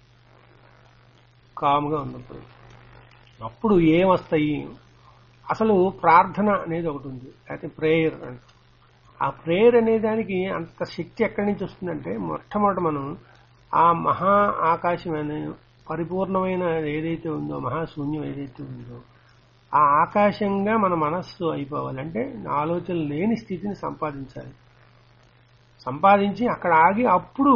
కాముగా ఉన్నప్పుడు అప్పుడు ఏమొస్తాయి అసలు ప్రార్థన అనేది ఒకటి ఉంది లేకపోతే ప్రేయర్ అంటే ఆ ప్రేయర్ అనే దానికి అంత శక్తి ఎక్కడి నుంచి వస్తుందంటే మొట్టమొదట మనం ఆ మహా ఆకాశం అనే పరిపూర్ణమైన ఏదైతే ఉందో మహాశూన్యం ఏదైతే ఉందో ఆ ఆకాశంగా మన మనస్సు అయిపోవాలి అంటే ఆలోచన లేని స్థితిని సంపాదించాలి సంపాదించి అక్కడ ఆగి అప్పుడు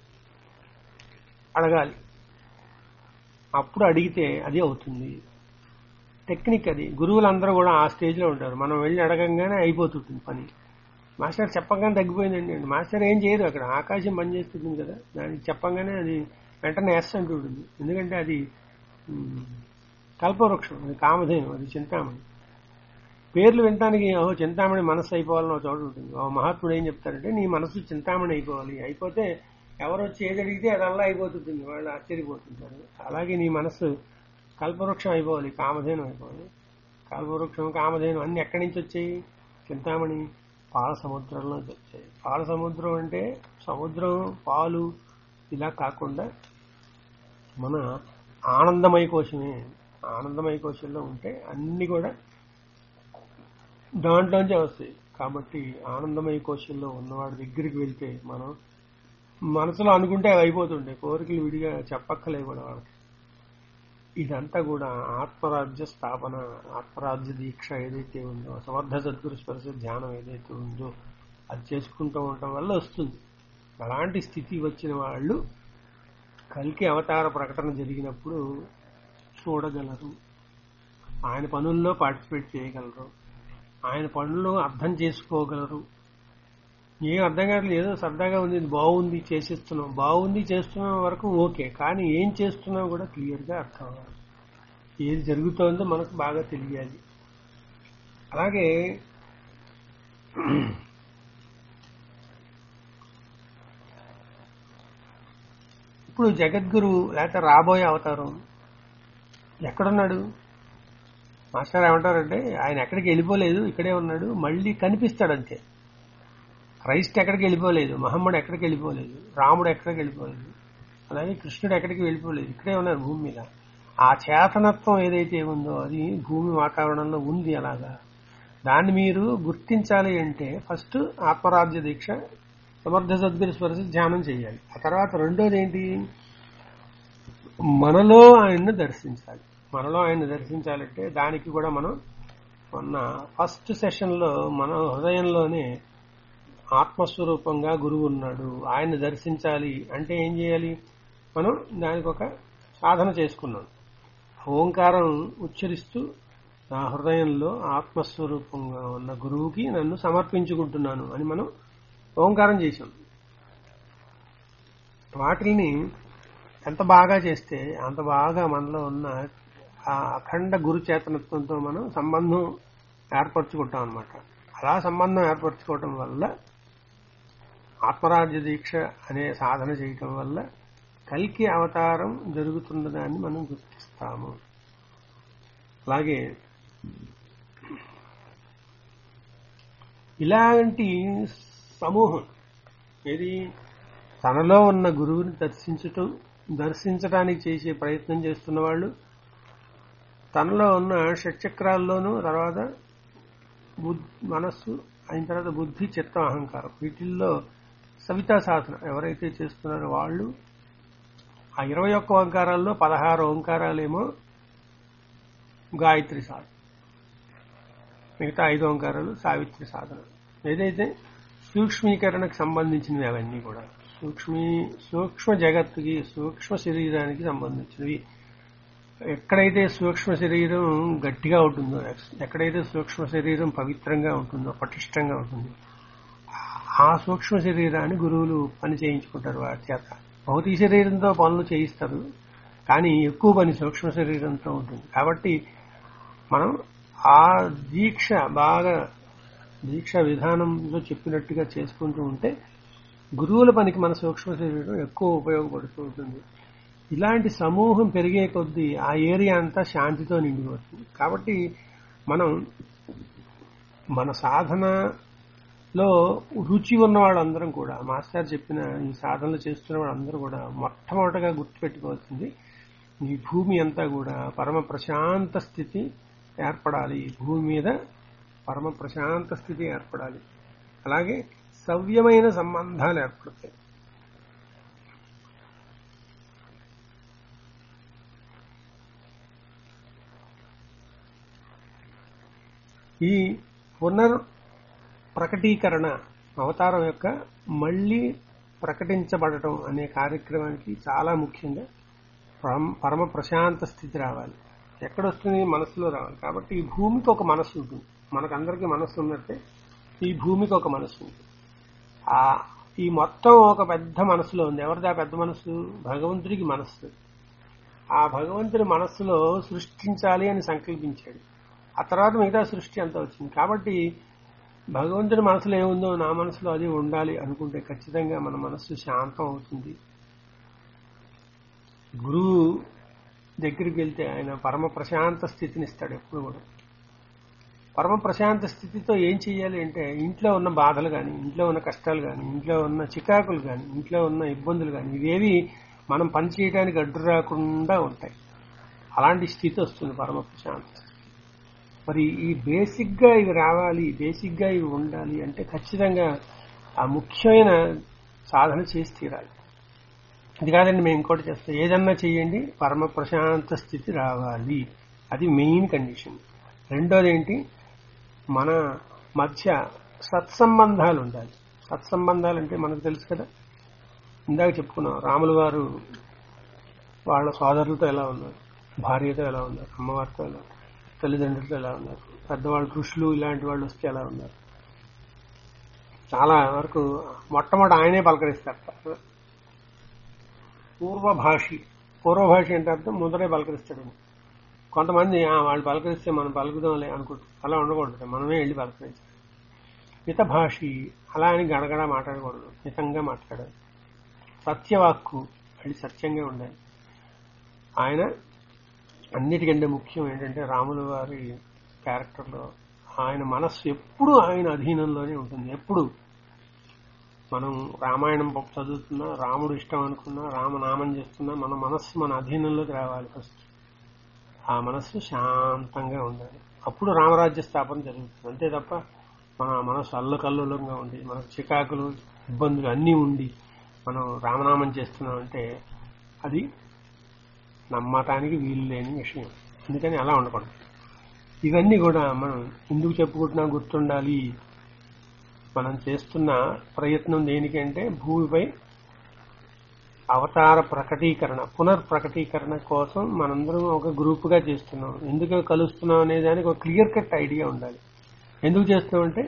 అడగాలి అప్పుడు అడిగితే అది అవుతుంది టెక్నిక్ అది గురువులందరూ కూడా ఆ స్టేజ్లో ఉంటారు మనం వెళ్ళి అడగంగానే అయిపోతుంటుంది పని మాస్టర్ చెప్పగానే తగ్గిపోయిందండి అండి మాస్టర్ ఏం చేయరు అక్కడ ఆకాశం పనిచేస్తుంది కదా దానికి చెప్పంగానే అది వెంటనే ఎస్ అంటుంటుంది ఎందుకంటే అది ఉమ్, కల్పవృక్షం అది కామధేయం అది చింతామణి పేర్లు వినటానికి ఓహో చింతామణి మనస్సు అయిపోవాలని ఒక చోట ఉంటుంది ఓ మహాత్ముడు ఏం చెప్తారంటే నీ మనస్సు చింతామణి అయిపోవాలి అయిపోతే ఎవరు వచ్చి ఏది అడిగితే అది అలా అయిపోతుంది వాళ్ళు ఆశ్చర్యపోతుంటారు అలాగే నీ మనస్సు కల్పవృక్షం అయిపోవాలి కామధేనం అయిపోవాలి కల్పవృక్షం కామధేనం అన్ని ఎక్కడి నుంచి వచ్చాయి చింతామణి పాల సముద్రంలో నుంచి వచ్చాయి పాల సముద్రం అంటే సముద్రం పాలు ఇలా కాకుండా మన ఆనందమయ కోశమే ఆనందమయ కోశంలో ఉంటే అన్ని కూడా దాంట్లోంచే వస్తాయి కాబట్టి ఆనందమయ కోశంలో ఉన్నవాడి దగ్గరికి వెళ్తే మనం మనసులో అనుకుంటే అవి అయిపోతుంటాయి కోరికలు విడిగా చెప్పక్కలే కూడా వాళ్ళకి ఇదంతా కూడా ఆత్మరాజ్య స్థాపన ఆత్మరాజ్య దీక్ష ఏదైతే ఉందో సమర్థ సద్గురు స్పర్శ ధ్యానం ఏదైతే ఉందో అది చేసుకుంటూ ఉండటం వల్ల వస్తుంది అలాంటి స్థితి వచ్చిన వాళ్ళు కలికి అవతార ప్రకటన జరిగినప్పుడు చూడగలరు ఆయన పనుల్లో పార్టిసిపేట్ చేయగలరు ఆయన పనులు అర్థం చేసుకోగలరు ఏం అర్థం కావట్లేదు ఏదో సరదాగా ఉంది ఇది బాగుంది చేసేస్తున్నాం బాగుంది చేస్తున్నాం వరకు ఓకే కానీ ఏం చేస్తున్నాం కూడా క్లియర్గా అర్థం అవ్వాలి ఏది జరుగుతోందో మనకు బాగా తెలియాలి అలాగే ఇప్పుడు జగద్గురు లేకపోతే రాబోయే అవతారం ఎక్కడున్నాడు మాస్టర్ ఏమంటారంటే ఆయన ఎక్కడికి వెళ్ళిపోలేదు ఇక్కడే ఉన్నాడు మళ్ళీ కనిపిస్తాడు అంతే క్రైస్ట్ ఎక్కడికి వెళ్ళిపోలేదు మహమ్మడు ఎక్కడికి వెళ్ళిపోలేదు రాముడు ఎక్కడికి వెళ్ళిపోలేదు అలాగే కృష్ణుడు ఎక్కడికి వెళ్ళిపోలేదు ఇక్కడే ఉన్నారు భూమి మీద ఆ చేతనత్వం ఏదైతే ఉందో అది భూమి వాతావరణంలో ఉంది అలాగా దాన్ని మీరు గుర్తించాలి అంటే ఫస్ట్ ఆత్మరాజ్య దీక్ష సమర్థ సద్గురు స్పర్శ ధ్యానం చేయాలి ఆ తర్వాత రెండోది ఏంటి మనలో ఆయన్ని దర్శించాలి మనలో ఆయన్ని దర్శించాలంటే దానికి కూడా మనం మొన్న ఫస్ట్ సెషన్లో మన హృదయంలోనే ఆత్మస్వరూపంగా గురువు ఉన్నాడు ఆయన్ని దర్శించాలి అంటే ఏం చేయాలి మనం దానికి ఒక సాధన చేసుకున్నాం ఓంకారం ఉచ్చరిస్తూ నా హృదయంలో ఆత్మస్వరూపంగా ఉన్న గురువుకి నన్ను సమర్పించుకుంటున్నాను అని మనం ఓంకారం చేశాం వాటిని ఎంత బాగా చేస్తే అంత బాగా మనలో ఉన్న ఆ అఖండ గురు చేతనత్వంతో మనం సంబంధం ఏర్పరచుకుంటాం అనమాట అలా సంబంధం ఏర్పరచుకోవటం వల్ల ఆత్మరాజ్య దీక్ష అనే సాధన చేయటం వల్ల కల్కి అవతారం జరుగుతున్నదాన్ని మనం గుర్తిస్తాము అలాగే ఇలాంటి సమూహం ఏది తనలో ఉన్న గురువుని దర్శించటం దర్శించడానికి చేసే ప్రయత్నం చేస్తున్న వాళ్ళు తనలో ఉన్న షట్చక్రాల్లోనూ తర్వాత బుద్ధి మనస్సు అయిన తర్వాత బుద్ధి చిత్తం అహంకారం వీటిల్లో సవితా సాధన ఎవరైతే చేస్తున్నారో వాళ్ళు ఆ ఇరవై ఒక్క ఓంకారాల్లో పదహారు ఓంకారాలేమో గాయత్రి సాధన మిగతా ఐదు ఓంకారాలు సావిత్రి సాధన ఏదైతే సూక్ష్మీకరణకు సంబంధించినవి అవన్నీ కూడా సూక్ష్మీ సూక్ష్మ జగత్తుకి సూక్ష్మ శరీరానికి సంబంధించినవి ఎక్కడైతే సూక్ష్మ శరీరం గట్టిగా ఉంటుందో ఎక్కడైతే సూక్ష్మ శరీరం పవిత్రంగా ఉంటుందో పటిష్టంగా ఉంటుందో ఆ సూక్ష్మ శరీరాన్ని గురువులు పని చేయించుకుంటారు వారి చేత భౌతిక శరీరంతో పనులు చేయిస్తారు కానీ ఎక్కువ పని సూక్ష్మ శరీరంతో ఉంటుంది కాబట్టి మనం ఆ దీక్ష బాగా దీక్ష విధానంలో చెప్పినట్టుగా చేసుకుంటూ ఉంటే గురువుల పనికి మన సూక్ష్మ శరీరం ఎక్కువ ఉపయోగపడుతూ ఉంటుంది ఇలాంటి సమూహం పెరిగే కొద్దీ ఆ ఏరియా అంతా శాంతితో నిండిపోతుంది కాబట్టి మనం మన సాధనలో రుచి ఉన్న వాళ్ళందరం కూడా మాస్టర్ చెప్పిన ఈ సాధనలు చేస్తున్న వాళ్ళందరూ కూడా మొట్టమొదటగా గుర్తుపెట్టుకోవాల్సింది ఈ భూమి అంతా కూడా పరమ ప్రశాంత స్థితి ఏర్పడాలి ఈ భూమి మీద పరమ ప్రశాంత స్థితి ఏర్పడాలి అలాగే సవ్యమైన సంబంధాలు ఏర్పడతాయి ఈ పునర్ ప్రకటీకరణ అవతారం యొక్క మళ్ళీ ప్రకటించబడటం అనే కార్యక్రమానికి చాలా ముఖ్యంగా పరమ- పరమ ప్రశాంత స్థితి రావాలి ఎక్కడొస్తుంది మనసులో రావాలి కాబట్టి ఈ భూమికి ఒక మనస్సు ఉంటుంది మనకందరికీ మనస్సు ఉన్నట్టే ఈ భూమికి ఒక మనస్సు ఉంది ఆ ఈ మొత్తం ఒక పెద్ద మనసులో ఉంది ఎవరిది ఆ పెద్ద మనస్సు భగవంతుడికి మనస్సు ఆ భగవంతుడి మనస్సులో సృష్టించాలి అని సంకల్పించాడు ఆ తర్వాత మిగతా సృష్టి అంతా వచ్చింది కాబట్టి భగవంతుడి మనసులో ఏముందో నా మనసులో అది ఉండాలి అనుకుంటే ఖచ్చితంగా మన మనస్సు శాంతం అవుతుంది గురువు దగ్గరికి వెళ్తే ఆయన పరమ ప్రశాంత స్థితిని ఇస్తాడు ఎప్పుడు కూడా పరమ ప్రశాంత స్థితితో ఏం చేయాలి అంటే ఇంట్లో ఉన్న బాధలు కానీ ఇంట్లో ఉన్న కష్టాలు కానీ ఇంట్లో ఉన్న చికాకులు కానీ ఇంట్లో ఉన్న ఇబ్బందులు కానీ ఇవేవి మనం పని చేయడానికి అడ్డు రాకుండా ఉంటాయి అలాంటి స్థితి వస్తుంది పరమ ప్రశాంత స్థితి మరి ఈ బేసిక్ గా ఇవి రావాలి బేసిక్ గా ఇవి ఉండాలి అంటే ఖచ్చితంగా ఆ ముఖ్యమైన సాధన చేసి తీరాలి ఇది కాదండి మేము ఇంకోటి చేస్తాం ఏదన్నా చేయండి పరమ ప్రశాంత స్థితి రావాలి అది మెయిన్ కండిషన్ రెండోది ఏంటి మన మధ్య సత్సంబంధాలు ఉండాలి సత్సంబంధాలు అంటే మనకు తెలుసు కదా ఇందాక చెప్పుకున్నాం రాములు వారు వాళ్ళ సోదరులతో ఎలా ఉన్నారు భార్యతో ఎలా ఉన్నారు అమ్మవారితో ఎలా ఉన్నారు తల్లిదండ్రులతో ఎలా ఉన్నారు పెద్దవాళ్ళు ఋషులు ఇలాంటి వాళ్ళు వస్తే ఎలా ఉన్నారు చాలా వరకు మొట్టమొదటి ఆయనే పలకరిస్తారు పూర్వభాషి పూర్వభాషి అంటే అర్థం ముందరే పలకరిస్తాడు కొంతమంది "ఆ, వాళ్ళు పలకరిస్తే మనం పలుకుదాంలే అనుకుంటాం అలా ఉండకూడదు మనమే వెళ్ళి పలకరించాలి మిత భాషి అలా అని గడగడ మాట్లాడకూడదు మితంగా మాట్లాడాలి సత్యవాక్కు అది సత్యంగా ఉండాలి ఆయన అన్నిటికంటే ముఖ్యం ఏంటంటే రాముల వారి క్యారెక్టర్లో ఆయన మనస్సు ఎప్పుడు ఆయన అధీనంలోనే ఉంటుంది ఎప్పుడు మనం రామాయణం చదువుతున్నా రాముడు ఇష్టం అనుకున్నా రామనామం చేస్తున్నా మన మనస్సు మన అధీనంలోకి రావాలి ఫస్ట్ ఆ మనస్సు శాంతంగా ఉండాలి అప్పుడు రామరాజ్య స్థాపన జరుగుతుంది అంతే తప్ప మన మనసు అల్లకల్లోలంగా ఉండి మనకు చికాకులు ఇబ్బందులు అన్నీ ఉండి మనం రామనామం చేస్తున్నాం అంటే అది నమ్మటానికి వీలు లేని విషయం అందుకని అలా ఉండకూడదు ఇవన్నీ కూడా మనం ఎందుకు చెప్పుకుంటున్నా గుర్తుండాలి మనం చేస్తున్న ప్రయత్నం దేనికంటే భూమిపై అవతార ప్రకటీకరణ పునర్ ప్రకటీకరణ కోసం మనందరం ఒక గ్రూప్ గా చేస్తున్నాం ఎందుకు కలుస్తున్నాం అనే దానికి ఒక క్లియర్ కట్ ఐడియా ఉండాలి ఎందుకు చేస్తున్నాం అంటే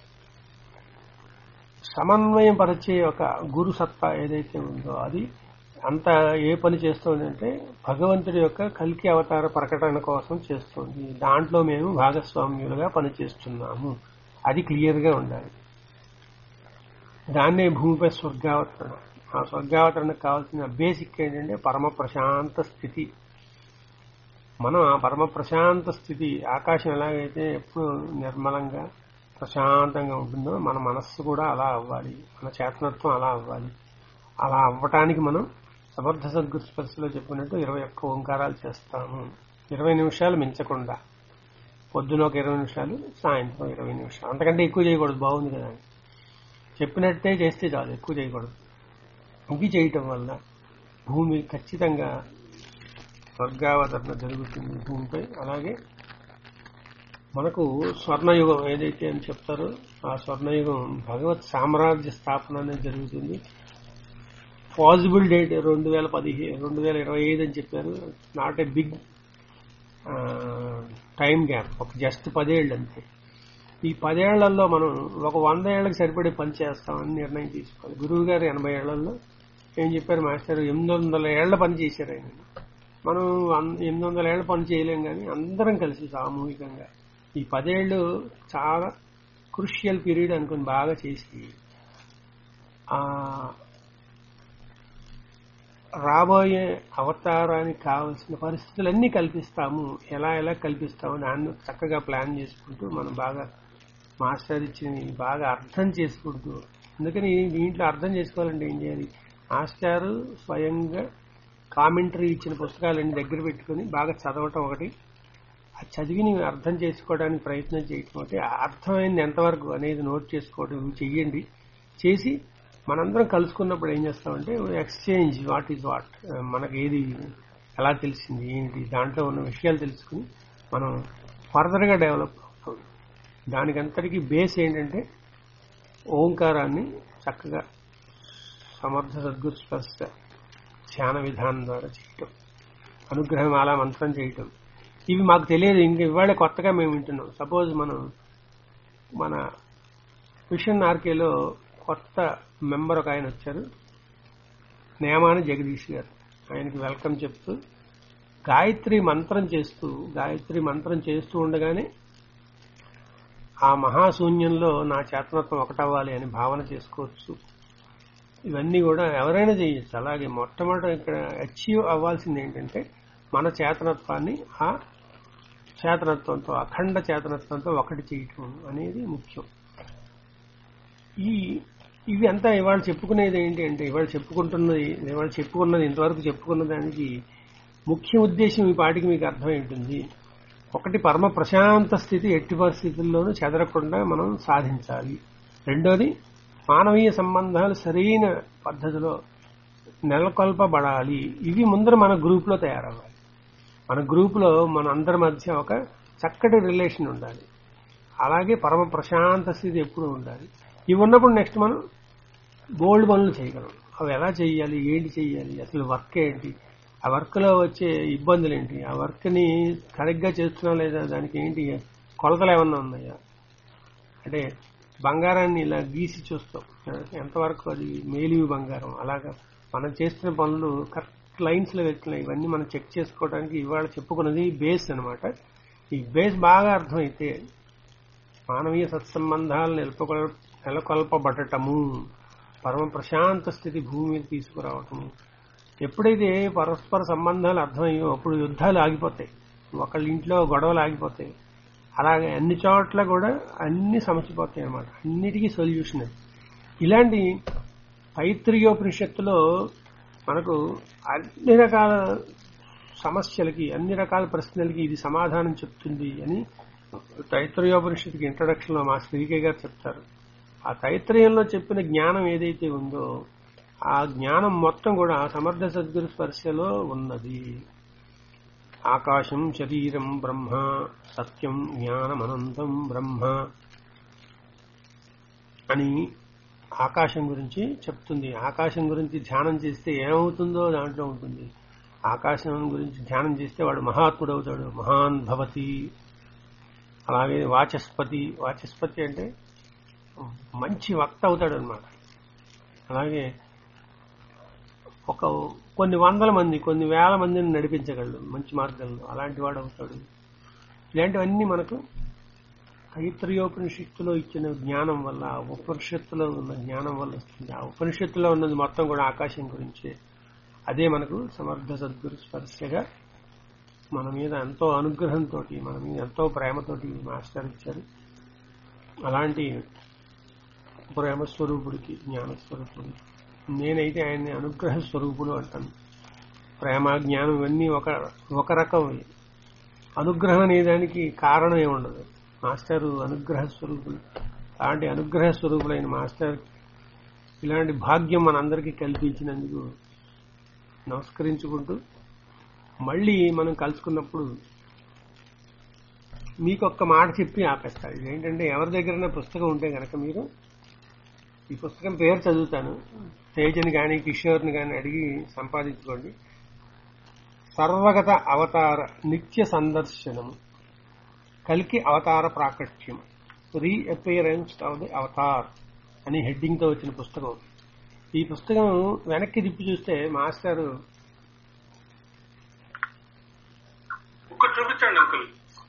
సమన్వయం పరిచే ఒక గురు సత్తా ఏదైతే ఉందో అది అంత ఏ పని చేస్తోందంటే భగవంతుడి యొక్క కల్కి అవతార ప్రకటన కోసం చేస్తుంది దాంట్లో మేము భాగస్వామ్యులుగా పనిచేస్తున్నాము అది క్లియర్ గా ఉండాలి దాన్నే భూమిపై స్వర్గావతరణ ఆ స్వర్గావతరణకు కావాల్సిన బేసిక్ ఏంటంటే పరమ ప్రశాంత స్థితి మనం ఆ పరమ ప్రశాంత స్థితి ఆకాశం ఎలాగైతే ఎప్పుడు నిర్మలంగా ప్రశాంతంగా ఉంటుందో మన మనస్సు కూడా అలా అవ్వాలి మన చేతనత్వం అలా అవ్వాలి అలా అవ్వటానికి మనం సమర్థ సద్గురు స్పర్శలో చెప్పినట్టు ఇరవై ఒక్క ఓంకారాలు చేస్తాము ఇరవై నిమిషాలు మించకుండా పొద్దున ఒక ఇరవై నిమిషాలు సాయంత్రం ఇరవై నిమిషాలు అంతకంటే ఎక్కువ చేయకూడదు బాగుంది కదా అని. చెప్పినట్టే చేస్తే చాలు ఎక్కువ చేయకూడదు ఇవి చేయటం వల్ల భూమి ఖచ్చితంగా స్వర్గావతరణ జరుగుతుంది భూమిపై అలాగే మనకు స్వర్ణయుగం ఏదైతే అని చెప్తారో ఆ స్వర్ణయుగం భగవత్ సామ్రాజ్య స్థాపన అనేది జరుగుతుంది పాసిబుల్ డేట్ రెండు వేల పదిహేను రెండు వేల ఇరవై ఐదు అని చెప్పారు not a big time gap ఒక జస్ట్ పదేళ్ళు అంతే ఈ పదేళ్లలో మనం ఒక వంద ఏళ్ళకి సరిపడే పని చేస్తామని నిర్ణయం తీసుకోవాలి గురువు గారు ఎనభై ఏళ్లలో ఏం చెప్పారు మాస్టర్ ఎనిమిది వందల ఏళ్ల పని చేశారు ఆయన మనం అన్- ఎనిమిది వందల ఏళ్ల పని చేయలేం కానీ అందరం కలిసి సామూహికంగా ఈ పదేళ్లు చాలా క్రుషియల్ పీరియడ్ అనుకుని బాగా చేసి ఆ రాబోయే అవతారానికి కావలసిన పరిస్థితులన్నీ కల్పిస్తాము ఎలా ఎలా కల్పిస్తాము దాన్ని చక్కగా ప్లాన్ చేసుకుంటూ మనం బాగా మాస్టర్ ఇచ్చిన బాగా అర్థం చేసుకుంటూ అందుకని దీంట్లో అర్థం చేసుకోవాలంటే ఏం చేయాలి మాస్టారు స్వయంగా కామెంటరీ ఇచ్చిన పుస్తకాలన్నీ దగ్గర పెట్టుకుని బాగా చదవటం ఒకటి ఆ చదివిని అర్థం చేసుకోవడానికి ప్రయత్నం చేయటం ఒకటి ఆ అర్థమైంది ఎంతవరకు అనేది నోట్ చేసుకోవడం ఇవి చెయ్యండి చేసి మనందరం కలుసుకున్నప్పుడు ఏం చేస్తామంటే ఎక్స్చేంజ్ వాట్ ఈజ్ వాట్ మనకి ఏది ఎలా తెలిసింది ఏంటి దాంట్లో ఉన్న విషయాలు తెలుసుకుని మనం ఫర్దర్గా డెవలప్ అవుతాం దానికంతటికి బేస్ ఏంటంటే ఓంకారాన్ని చక్కగా సమర్థ సద్గురు స్పర్శ ధ్యాన విధానం ద్వారా చేయటం అనుగ్రహమాల మంత్రం చేయటం ఇవి మాకు తెలియదు ఇంక ఇవాళ కొత్తగా మేము వింటున్నాం సపోజ్ మనం మన మిషన్ ఆర్కేలో కొత్త మెంబర్ ఒక ఆయన వచ్చారు నేమాని జగదీష్ గారు ఆయనకి వెల్కమ్ చెప్తూ గాయత్రి మంత్రం చేస్తూ గాయత్రి మంత్రం చేస్తూ ఉండగానే ఆ మహాశూన్యంలో నా చేతనత్వం ఒకటవ్వాలి అని భావన చేసుకోవచ్చు ఇవన్నీ కూడా ఎవరైనా చేయొచ్చు అలాగే మొట్టమొదటి ఇక్కడ అచీవ్ అవ్వాల్సింది ఏంటంటే మన చేతనత్వాన్ని ఆ చేతనత్వంతో అఖండ చేతనత్వంతో ఒకటి చేయటం అనేది ముఖ్యం ఈ ఇవి అంతా ఇవాళ చెప్పుకునేది ఏంటి అంటే ఇవాళ చెప్పుకుంటున్నది ఇవాళ చెప్పుకున్నది ఇంతవరకు చెప్పుకున్న దానికి ముఖ్య ఉద్దేశం ఈ పాటికి మీకు అర్థమై ఉంటుంది ఒకటి పరమ ప్రశాంత స్థితి ఎట్టి పరిస్థితుల్లోనూ చెదరకుండా మనం సాధించాలి రెండోది మానవీయ సంబంధాలు సరైన పద్ధతిలో నెలకొల్పబడాలి ఇవి ముందర మన గ్రూప్ లో తయారవ్వాలి మన గ్రూప్ లో మన అందరి మధ్య ఒక చక్కటి రిలేషన్ ఉండాలి అలాగే పరమ ప్రశాంత స్థితి ఎప్పుడు ఉండాలి ఇవి ఉన్నప్పుడు నెక్స్ట్ మనం బోల్డ్ పనులు చేయగలం అవి ఎలా చేయాలి ఏంటి చేయాలి అసలు వర్క్ ఏంటి ఆ వర్క్ లో వచ్చే ఇబ్బందులు ఏంటి ఆ వర్క్ ని కరెక్ట్ గా చేస్తున్నా లేదా దానికి ఏంటి కొలతలు ఏమన్నా ఉన్నాయా అంటే బంగారాన్ని ఇలా గీసి చూస్తాం ఎంతవరకు అది మేలివి బంగారం అలాగా మనం చేస్తున్న పనులు కరెక్ట్ లైన్స్ లో వెళ్తున్నాయి ఇవన్నీ మనం చెక్ చేసుకోవడానికి ఇవాళ చెప్పుకున్నది బేస్ అన్నమాట ఈ బేస్ బాగా అర్థమైతే మానవీయ సత్సంబంధాలు నెలకొల్ నెలకొల్పబడటము పరమ ప్రశాంత స్థితి భూమి మీద తీసుకురావటము ఎప్పుడైతే పరస్పర సంబంధాలు అర్థమయ్యో అప్పుడు యుద్ధాలు ఆగిపోతాయి ఒకళ్ళ ఇంట్లో గొడవలు ఆగిపోతాయి అలాగే అన్ని చోట్ల కూడా అన్ని సమసిపోతాయి అన్నమాట అన్నిటికీ సొల్యూషన్ అది ఇలాంటి తైత్రీయోపనిషత్తులో మనకు అన్ని రకాల సమస్యలకి అన్ని రకాల ప్రశ్నలకి ఇది సమాధానం చెప్తుంది అని తైత్రయోపనిషత్తుకి ఇంట్రడక్షన్ లో మా శ్రీకే గారు చెప్తారు ఆ తైత్రయంలో చెప్పిన జ్ఞానం ఏదైతే ఉందో ఆ జ్ఞానం మొత్తం కూడా సమర్థ సద్గురు స్పర్శలో ఉన్నది ఆకాశం శరీరం బ్రహ్మ సత్యం జ్ఞానం అనంతం బ్రహ్మ అని ఆకాశం గురించి చెప్తుంది ఆకాశం గురించి ధ్యానం చేస్తే ఏమవుతుందో దాంట్లో ఉంటుంది ఆకాశం గురించి ధ్యానం చేస్తే వాడు మహాత్ముడు అవుతాడు మహాన్ భవతి అలాగే వాచస్పతి వాచస్పతి అంటే మంచి వక్త అవుతాడు అనమాట అలాగే ఒక కొన్ని వందల మంది కొన్ని వేల మందిని నడిపించగలడు మంచి మార్గంలో అలాంటి వాడు అవుతాడు ఇలాంటివన్నీ మనకు తైత్రయోపనిషత్తులో ఇచ్చిన జ్ఞానం వల్ల ఆ ఉపనిషత్తులో ఉన్న జ్ఞానం వల్ల వస్తుంది ఆ ఉపనిషత్తులో ఉన్నది మొత్తం కూడా ఆకాశం గురించే అదే మనకు సమర్థ సద్గురు స్పర్శగా మన మీద ఎంతో అనుగ్రహంతో మన మీద ఎంతో ప్రేమతోటి మాస్టర్ ఇచ్చారు అలాంటి ప్రేమ స్వరూపుడికి జ్ఞాన స్వరూపుడికి నేనైతే ఆయన్ని అనుగ్రహ స్వరూపుడు అంటాను ప్రేమ జ్ఞానం ఇవన్నీ ఒక ఒక రకం అనుగ్రహం అనే దానికి కారణం ఏమి ఉండదు మాస్టర్ అనుగ్రహ స్వరూపులు అలాంటి అనుగ్రహ స్వరూపులైన మాస్టర్ ఇలాంటి భాగ్యం మనందరికీ కల్పించినందుకు నమస్కరించుకుంటూ మళ్ళీ మనం కలుసుకున్నప్పుడు మీకు ఒక్క మాట చెప్పి ఆపేస్తారు ఇదేంటంటే ఎవరి దగ్గరైనా పుస్తకం ఉంటే కనుక మీరు ఈ పుస్తకం పేరు చదువుతాను తేజని కానీ కిషోర్ని కానీ అడిగి సంపాదించుకోండి సర్వగత అవతార నిత్య సందర్శనము కలికి అవతార ప్రాకట్యం రీఅపియరెన్స్ ఆఫ్ ది అవతార్ అని హెడ్డింగ్ తో వచ్చిన పుస్తకం ఈ పుస్తకం వెనక్కి తిప్పి చూస్తే మాస్టర్ బుక్ చూపించండి అంకుల్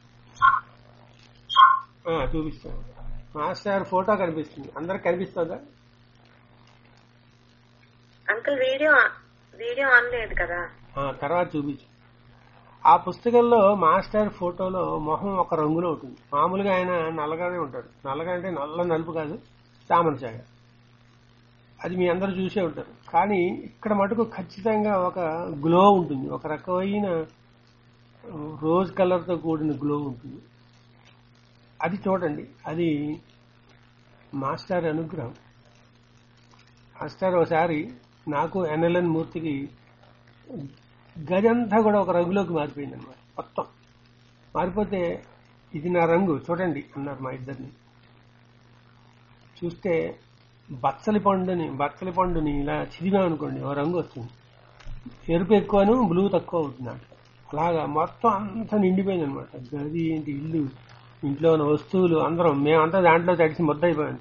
ఆ, చూపిస్తాను మాస్టర్ ఫోటో కనిపిస్తుంది అందరికి కనిపిస్తుందా అంకుల్ వీడియో వీడియో ఆన్ లేదు కదా ఆ, తర్వాత చూపించు ఆ పుస్తకంలో మాస్టర్ ఫోటోలో మొహం ఒక రంగులో ఉంటుంది మామూలుగా ఆయన నల్లగానే ఉంటాడు నల్లగా అంటే నల్ల నలుపు కాదు చామరచాయ అది మీ అందరూ చూసే ఉంటారు కానీ ఇక్కడ మటుకు ఖచ్చితంగా ఒక గ్లో ఉంటుంది ఒక రకమైన రోజ్ కలర్తో కూడిన గ్లో ఉంటుంది అది చూడండి అది మాస్టర్ అనుగ్రహం మాస్టర్ ఒకసారి నాకు ఎన్ఎల్ఎన్ మూర్తికి గదంతా కూడా ఒక రంగులోకి మారిపోయింది అనమాట మొత్తం మారిపోతే ఇది నా రంగు చూడండి అన్నారు మా ఇద్దరిని చూస్తే బచ్చలి పండుని బచ్చలి పండుని ఇలా చిదిగా అనుకోండి ఓ రంగు వస్తుంది ఎరుపు ఎక్కువను బ్లూ తక్కువ అవుతుంది అట్లా అలాగా మొత్తం అంతా నిండిపోయింది అనమాట గది ఏంటి ఇల్లు ఇంట్లో ఉన్న వస్తువులు అందరం మేమంతా దాంట్లో తడిసి ముద్ద అయిపోయాం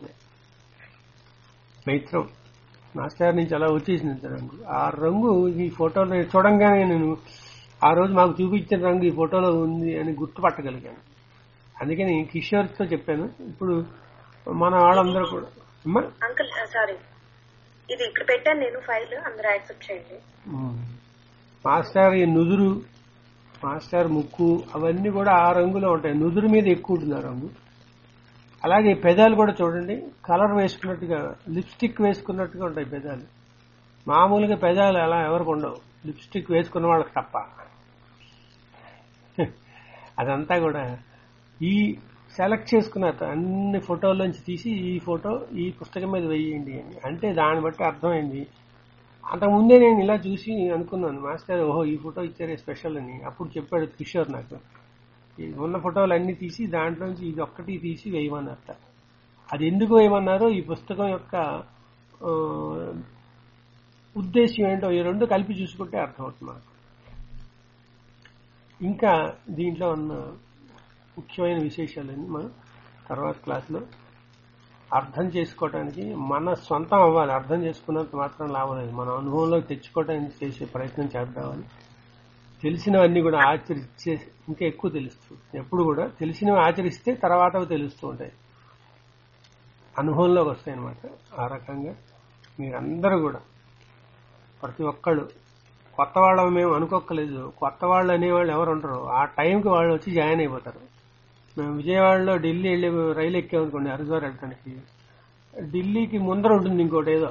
మైత్రం మాస్టర్ నుంచి అలా వచ్చేసింది రంగు ఆ రంగు ఈ ఫోటోలో చూడంగానే నేను ఆ రోజు మాకు చూపించిన రంగు ఈ ఫోటోలో ఉంది అని గుర్తుపట్టగలిగాను అందుకని కిషోర్తో చెప్పాను ఇప్పుడు మన వాళ్ళందరూ కూడా అమ్మా అంకుల్ సారీ ఇది ఇక్కడ పెట్టాను నేను ఫైల్ అందరూ యాక్సెప్ట్ చేయండి ఉమ్. మాస్టర్ ఈ నుదురు మాస్టర్ ముక్కు అవన్నీ కూడా ఆ రంగులో ఉంటాయి నుదురు మీద ఎక్కువ ఉంటుంది ఆ రంగు అలాగే పెదాలు కూడా చూడండి కలర్ వేసుకున్నట్టుగా లిప్స్టిక్ వేసుకున్నట్టుగా ఉంటాయి పెదాలు మామూలుగా పెదాలు అలా ఎవరికి ఉండవు లిప్స్టిక్ వేసుకున్న వాళ్ళకి తప్ప అదంతా కూడా ఈ సెలెక్ట్ చేసుకున్న అన్ని ఫోటోల్లోంచి తీసి ఈ ఫోటో ఈ పుస్తకం మీద వేయండి అని అంటే దాన్ని బట్టి అర్థమైంది అంతకుముందే నేను ఇలా చూసి అనుకున్నాను మాస్టర్ ఓహో ఈ ఫోటో ఇచ్చారే స్పెషల్ అని అప్పుడు చెప్పాడు కిషోర్ నాకు ఈ ఉన్న ఫోటోలు అన్ని తీసి దాంట్లోంచి ఇది ఒక్కటి తీసి వేయమన్నారట అది ఎందుకు వేయమన్నారో ఈ పుస్తకం యొక్క ఆ, ఉద్దేశం ఏంటో ఈ రెండు కలిపి చూసుకుంటే అర్థమవుతుంది మనకు ఇంకా దీంట్లో ఉన్న ముఖ్యమైన విశేషాలన్నీ మనం తర్వాత క్లాస్లో అర్థం చేసుకోవటానికి మన సొంతం అవ్వాలి అర్థం చేసుకున్నంత మాత్రం లాభం లేదు మన అనుభవంలో తెచ్చుకోవడానికి చేసే ప్రయత్నం చేద్దామని తెలిసినవన్నీ కూడా ఆచరిస్తే ఇంకా ఎక్కువ తెలుస్తుంది ఎప్పుడు కూడా తెలిసినవి ఆచరిస్తే తర్వాత అవి తెలుస్తూ ఉంటాయి అనుభవంలోకి వస్తాయి అనమాట ఆ రకంగా మీరందరూ కూడా ప్రతి ఒక్కళ్ళు కొత్త వాళ్ళం మేము అనుకోక్కలేదు కొత్త వాళ్ళు అనేవాళ్ళు ఎవరు ఉంటారు ఆ టైంకి వాళ్ళు వచ్చి జాయిన్ అయిపోతారు మేము విజయవాడలో ఢిల్లీ వెళ్ళి రైలు ఎక్కామనుకోండి హరిద్వార్ వెళ్ళడానికి ఢిల్లీకి ముందర ఉంటుంది ఇంకోటి ఏదో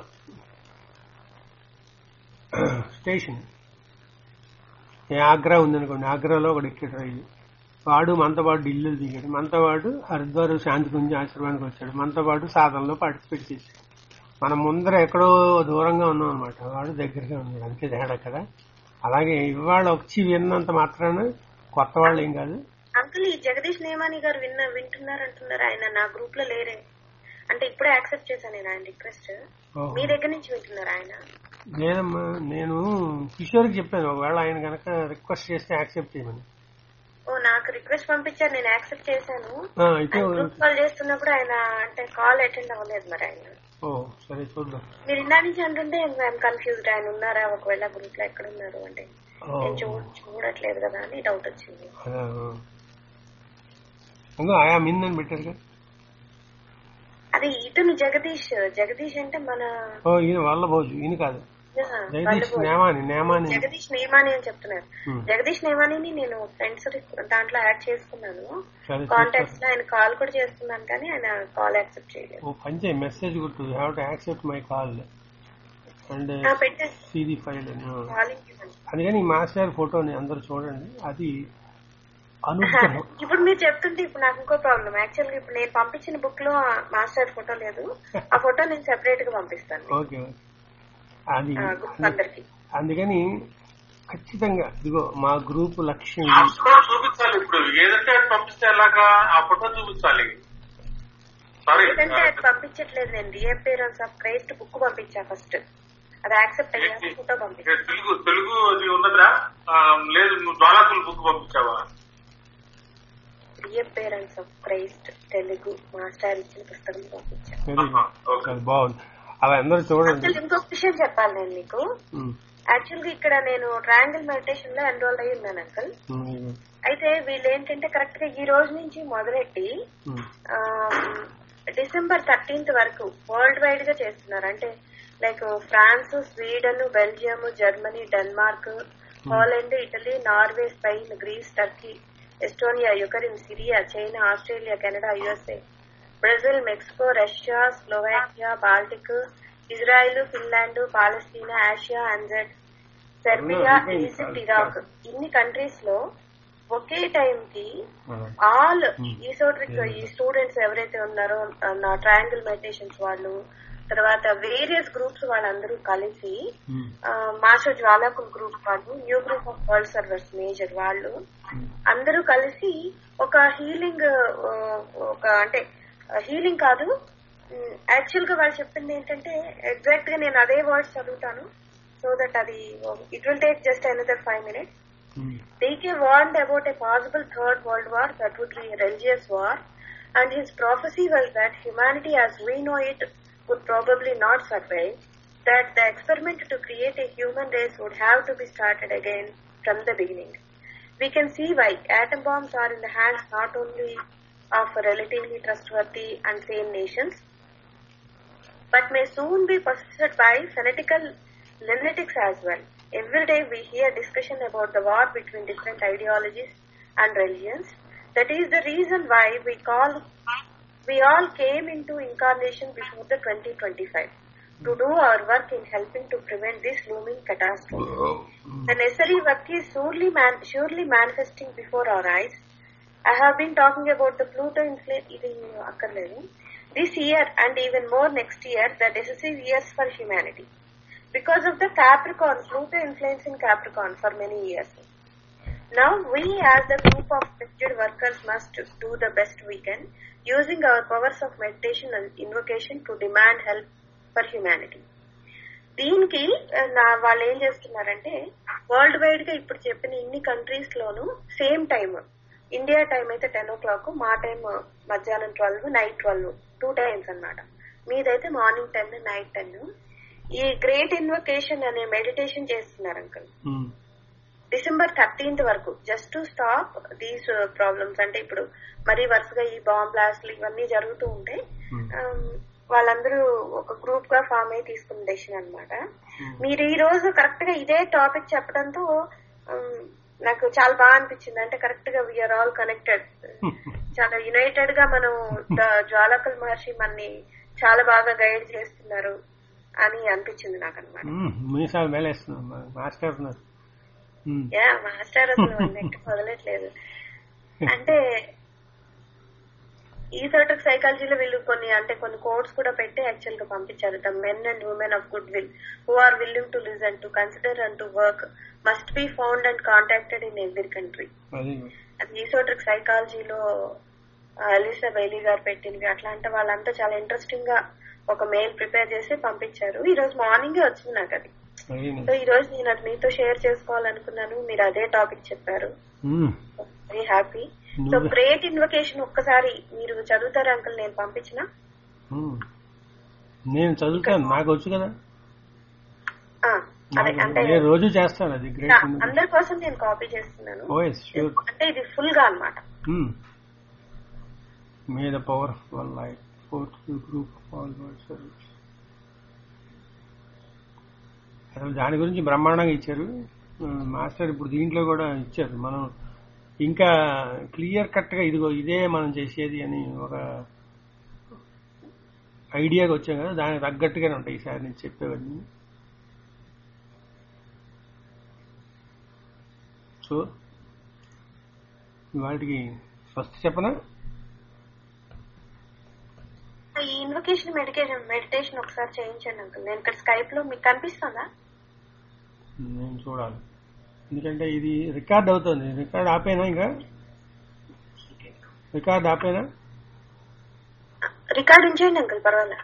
స్టేషన్ ఏ ఆగ్రా ఉందనుకోండి ఆగ్రాలో ఒకటి ఎక్కాడు రైలు వాడు మనతో పాటు ఢిల్లీలో దిగాడు మనతో పాటు హరిద్వార్ శాంతి గురించి ఆశ్రమానికి వచ్చాడు మనతో పాటు సాధనలో పార్టిసిపేట్ చేశాడు మనం ముందర ఎక్కడో దూరంగా ఉన్నాం అనమాట వాడు దగ్గరగా ఉన్నాడు అంతే తేడా కదా అలాగే ఇవాళ వచ్చి విన్నంత మాత్రాన కొత్త వాళ్ళు ఏం కాదు అంకుల్ ఈ జగదీష్ నేమాని గారు విన్న వింటున్నారు అంటున్నారు ఆయన నా గ్రూప్ లో లేరే అంటే ఇప్పుడే యాక్సెప్ట్ చేశాను నేను ఆయన రిక్వెస్ట్ ఓహో. మీ దగ్గర నుంచి వింటున్నారు ఆయన లేదమ్మా నేను కిషోర్కి చెప్పాను ఒకవేళ ఆయన కనుక రిక్వెస్ట్ చేస్తే యాక్సెప్ట్ చేయమని ఓ నాకు రిక్వెస్ట్ పంపించారు నేను యాక్సెప్ట్ చేశాను ఆ, అయితే ఆయన గ్రూప్ కాల్ చేస్తున్నప్పుడు ఆయన అంటే కాల్ అటెండ్ అవ్వలేదు మరి ఆయన ఓ సరే చూద్దాం మీరు ఇందా నుంచి అంటుంటే ఐఎమ్ కన్ఫ్యూజ్డ్ ఆయన ఉన్నారా ఒకవేళ గ్రూప్ లో ఎక్కడ ఉన్నారు అంటే ఓ, నేను చూ చూడట్లేదు కదా అని డౌట్ వచ్చింది అదా. ఇంకో ఆయా మిందని పెట్టారు కదా అది ఇతను జగదీష్ జగదీష్ అంటే మన ఓ ఈయన వాళ్ళ భోజు ఈయన కాదు ఆహా, జగదీష్ వాళ్ళ నేమాని నేమాని జగదీష్ నేమాని అని చెప్తున్నారు Hmm. జగదీష్ నేమాని నేను ఫ్రెండ్స్ దాంట్లో యాడ్ చేసుకున్నాను సరే కాంటాక్ట్స్ లో ఆయన కాల్ కూడా చేస్తున్నాను కానీ ఆయన కాల్ యాక్సెప్ట్ చేయలేదు ఓ పంచే మెసేజ్ గుర్తు have to accept my call and ah, పెట్టేసి సిది ఫైల్ అని ఆ. కాలింగ్ ఇవ్వండి. అందుకని ఈ మాస్టర్ ఫోటోని అందరూ చూడండి అది అనుగ్రహం ఇప్పుడు మీరు చెప్తుంటే ఇప్పుడు నాకు ఇంకో ప్రాబ్లం యాక్చువల్ గా ఇప్పుడు నేను పంపించిన బుక్ లో మాస్టర్ ఫోటో లేదు ఆ ఫోటో నేను సెపరేట్ గా పంపిస్తాను ఓకే ఓకే అది గ్రూప్ అందరికి అందుకని ఖచ్చితంగా ఇదిగో మా గ్రూప్ లక్ష్యం ఆ ఇది. ఫోటో చూపించాలి ఇప్పుడు ఏదంటే అది పంపిస్తే ఎలాగా ఆ ఫోటో చూపించాలి సారీ ఎందుకంటే అది పంపించట్లేదు నేను రీఅపేరెన్స్ ఆఫ్ క్రైస్ట్ బుక్ పంపించా ఫస్ట్ అది యాక్సెప్ట్ అయ్యాక ఫోటో పంపించా తెలుగు తెలుగు అది ఉన్నదా ఆ, లేదు నువ్వు జ్వాలాకుల బుక్ పంపించావా reappearance of Christ Telugu master ఇచ్చిన పుస్తకం పంపించా వెరీ ఆహా, ఓకే. అది బాగుంది అలా అందరూ చూడండి అసలు ఇంకొక విషయం చెప్పాలి నేను మీకు ఉమ్, యాక్చువల్ గా ఇక్కడ నేను ట్రయాంగిల్ మెడిటేషన్ లో ఎన్రోల్ అయ్యి ఉన్నాను అంకల్ ఉమ్, ఇదిగో. అయితే వీళ్ళు ఏంటంటే కరెక్ట్ గా ఈ రోజు నుంచి మొదలెట్టి ఉమ్, ఆ, డిసెంబర్ థర్టీన్త్ వరకు వరల్డ్ వైడ్ గా చేస్తున్నారు అంటే like France Sweden Belgium Germany Denmark Holland Italy Norway Spain Greece Turkey Estonia Ukraine Syria China Australia Canada USA Brazil Mexico Russia Slovakia Baltic Israel Finland Palestine Asia అంజెడ్ సెర్బియా అయిపోయింది. ఈజిప్ట్ ఇరాక్ ఇన్ని కంట్రీస్ లో ఒకే టైం కి ఆల్ ఈసోట్రిక్ ఈ స్టూడెంట్స్ ఎవరైతే ఉన్నారో నా ట్రయాంగిల్ మెడిటేషన్స్ వాళ్ళు తర్వాత వేరియస్ గ్రూప్స్ వాళ్ళందరూ కలిసి మాస్టర్ జ్వాలాకుల్ గ్రూప్ వాళ్ళు new group of world servers major వాళ్ళు అందరూ కలిసి ఒక హీలింగ్ ఒక అంటే హీలింగ్ కాదు యాక్చువల్ గా వాళ్ళు చెప్పింది ఏంటంటే ఎగ్జాక్ట్ గా నేను అదే వర్డ్స్ చదువుతాను సో దట్ అది it will take just another five minutes DK warned about a possible third world war that would be a religious war, and his prophecy was that humanity as we know it would probably not survive, that the experiment to create a human race would have to be started again from the beginning. We can see why atom bombs are in the hands not only of relatively trustworthy and sane nations, but may soon be possessed by fanatical lunatics as well. Every day we hear discussion about the war between different ideologies and religions. That is the reason why we call we all came into incarnation before the 2025 to do our work in helping to prevent this looming catastrophe. The necessary work is surely, man, surely manifesting before our eyes. I have been talking about the Pluto inflation ఇది అక్కర్లేదు this year and even more next year, the decisive years for humanity. Because of the Capricorn, Pluto influence in Capricorn for many years. Now we as the group of committed workers must do the best we can using our powers of meditation and invocation to demand help for humanity. దీనికి ఆ, నా వాళ్ళు ఏం చేస్తున్నారంటే వరల్డ్ వైడ్ గా ఇప్పుడు చెప్పిన ఇన్ని కంట్రీస్ లోను సేమ్ టైం ఇండియా టైం అయితే టెన్ ఓ క్లాక్ మా టైం మధ్యాహ్నం twelve night twelve two times అన్నమాట మీదైతే మార్నింగ్ టెన్ నైట్ టెన్ ఈ గ్రేట్ ఇన్వకేషన్ అనే మెడిటేషన్ చేస్తున్నారు అంకుల్ డిసెంబర్ థర్టీన్త్ వరకు just to stop these problems అంటే ఇప్పుడు మరీ వరుసగా ఈ బాంబ్ బ్లాస్ట్లు ఇవన్నీ జరుగుతూ ఉంటే um, వాళ్ళందరూ ఒక గ్రూప్ గా ఫామ్ అయి తీసుకున్న డెసిషన్ అనమాట మీరు ఈ రోజు కరెక్ట్ గా ఇదే టాపిక్ చెప్పడంతో um, నాకు చాలా బాగా అనిపించింది అంటే కరెక్ట్ గా వీఆర్ ఆల్ కనెక్టెడ్ చాలా యునైటెడ్ గా మనం ద- జ్వాలకల్ మహర్షి మనని చాలా బాగా గైడ్ చేస్తున్నారు అని అనిపించింది నాకు అనమాట మీసాలు మేలేస్తున్నాం మా- మాస్టర్ ఉన్నారు ఉమ్. యా మాస్టర్ అసలు నెట్ వదలట్లేదు అంటే ఈ సర్టక్ సైకాలజీలో వీళ్ళు కొన్ని అంటే కొన్ని కోడ్స్ కూడా పెట్టి యాక్చువల్ గా పంపించారు the men and women of good will who are willing to listen to consider and to work must be found and contacted in every country అది అది ఈసోట్రిక్ సైకాలజీలో అలిసా బైలీ గారు పెట్టినవి అట్లా అంటే వాళ్ళంతా చాలా ఇంట్రెస్టింగ్ గా ఒక మెయిల్ ప్రిపేర్ చేసి పంపించారు ఈ రోజు మార్నింగే వచ్చింది నాకు అది అది సో ఈ రోజు నేను అది మీతో షేర్ చేసుకోవాలనుకున్నాను మీరు అదే టాపిక్ చెప్పారు ఉమ్. వెరీ హ్యాపీ సో నువ్వు- గ్రేట్ ఇన్వకేషన్ ఒక్కసారి మీరు చదువుతారు అంకుల్ నేను పంపించిన ఉమ్. నేను చదువుతాను నాకు వచ్చు కదా ఆ, అదే నాకు- అంటే నేను రోజు చేస్తాను అది నా- గ్రేట్ అందరి కోసం నేను కాపీ చేస్తున్నాను ఓఎస్ ష్యూర్ అంటే ఇది ఫుల్ గా అన్నమాట may the power of one life forth group of all world service అసలు దాని గురించి బ్రహ్మాండంగా ఇచ్చారు ఆ, మాస్టర్ ఇప్పుడు దీంట్లో కూడా ఇచ్చారు మనం ఇంకా క్లియర్ కట్ గా ఇదిగో ఇదే మనం చేసేది అని ఒక ఐడియాగా వచ్చాం కదా దానికి తగ్గట్టుగానే ఉంటాయి ఈసారి నేను చెప్పేవన్నీ సో వాటికి ఫస్ట్ చెప్పనా ఈ ఇన్వకేషన్ మెడికేషన్ మెడిటేషన్ ఒకసారి చేయించండి అంకుల్ నేను ఇక్కడ స్కైప్ లో మీకు కనిపిస్తుందా నేను చూడాలి ఎందుకంటే ఇది రికార్డ్ అవుతుంది రికార్డ్ ఆపేనా ఇంకా రికార్డ్ ఆపేనా రికార్డ్ ఉంచేయండి అంకుల్ పర్వాలే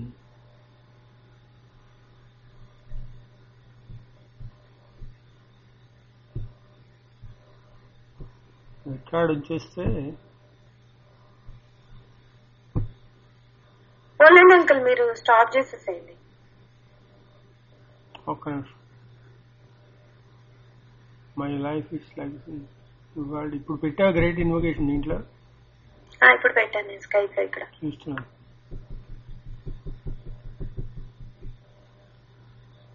రికార్డ్ ఉంచేస్తే పోలేండి అంకుల్ మీరు స్టాప్ చేసేసేయండి ఒక్క నిమిషం మై లైఫ్ ఇట్స్ లైక్ వాళ్ళు ఇప్పుడు పెట్టా గ్రేట్ ఇన్వకేషన్ దీంట్లో ఆ, ఇప్పుడు పెట్టాను నేను స్కైప్ లో ఇక్కడ చూస్తున్నాను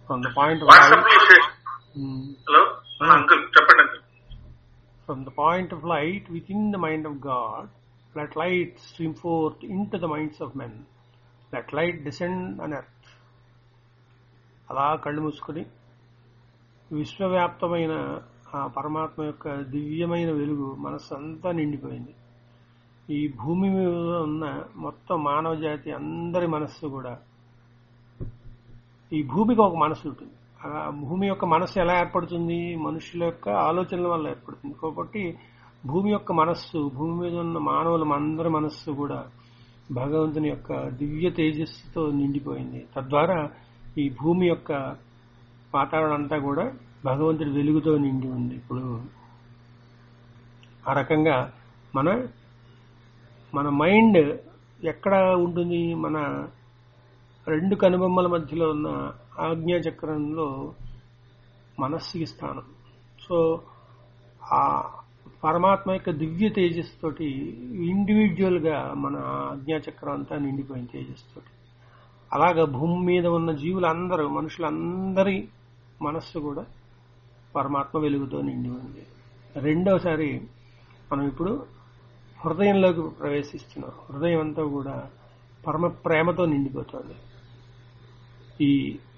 ఫ్రమ్ ద పాయింట్ వాట్సాప్ లో షేర్ హలో అంకుల్ చెప్పండి uncle from the point of light within the mind of God, let light stream forth into the minds of men. Let light descend on earth. అలా కళ్ళు మూసుకొని విశ్వవ్యాప్తమైన ఆ పరమాత్మ యొక్క దివ్యమైన వెలుగు మనస్సు అంతా నిండిపోయింది ఈ భూమి మీద ఉన్న మొత్తం మానవ జాతి అందరి మనస్సు కూడా ఈ భూమికి ఒక మనసు ఉంటుంది ఆ భూమి యొక్క మనస్సు ఎలా ఏర్పడుతుంది మనుషుల యొక్క ఆలోచనల వల్ల ఏర్పడుతుంది కాబట్టి భూమి యొక్క మనస్సు భూమి మీద ఉన్న మానవుల అందరి మనస్సు కూడా భగవంతుని యొక్క దివ్య తేజస్సుతో నిండిపోయింది తద్వారా ఈ భూమి యొక్క వాతావరణం అంతా కూడా భగవంతుడి వెలుగుతో నిండి ఉంది ఇప్పుడు ఆ రకంగా మన మన మైండ్ ఎక్కడ ఉంటుంది మన రెండు కనుబొమ్మల మధ్యలో ఉన్న ఆజ్ఞా చక్రంలో మనస్సుకి స్థానం సో ఆ పరమాత్మ యొక్క దివ్య తేజస్ తోటి ఇండివిజువల్ గా మన ఆజ్ఞా చక్రం అంతా నిండిపోయిన తేజస్ తోటి అలాగా భూమి మీద ఉన్న జీవులందరూ మనుషులందరి మనస్సు కూడా పరమాత్మ వెలుగుతో నిండి ఉంది రెండవసారి మనం ఇప్పుడు హృదయంలోకి ప్రవేశిస్తున్నాం హృదయం అంతా కూడా పరమ ప్రేమతో నిండిపోతుంది ఈ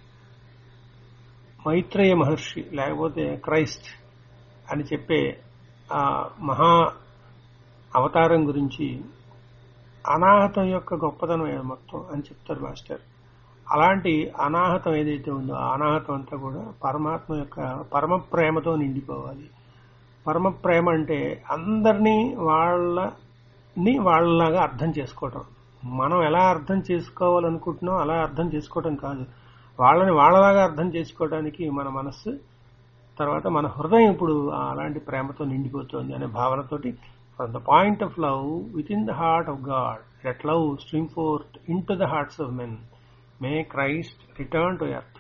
మైత్రేయ మహర్షి లేకపోతే క్రైస్ట్ అని చెప్పే ఆ మహా అవతారం గురించి అనాహతం యొక్క గొప్పతనం ఏది మొత్తం అని చెప్తారు మాస్టర్ అలాంటి అనాహతం ఏదైతే ఉందో ఆ అనాహతం అంతా కూడా పరమాత్మ యొక్క పరమ ప్రేమతో నిండిపోవాలి పరమ ప్రేమ అంటే అందరినీ వాళ్ళని వాళ్ళలాగా అర్థం చేసుకోవటం మనం ఎలా అర్థం చేసుకోవాలనుకుంటున్నాం అలా అర్థం చేసుకోవటం కాదు వాళ్ళని వాళ్ళలాగా అర్థం చేసుకోవడానికి మన మనస్సు తర్వాత మన హృదయం ఇప్పుడు అలాంటి ప్రేమతో నిండిపోతుంది అనే భావనతోటి from the point of love with in the heart of God let love stream forth into the hearts of men may Christ return to earth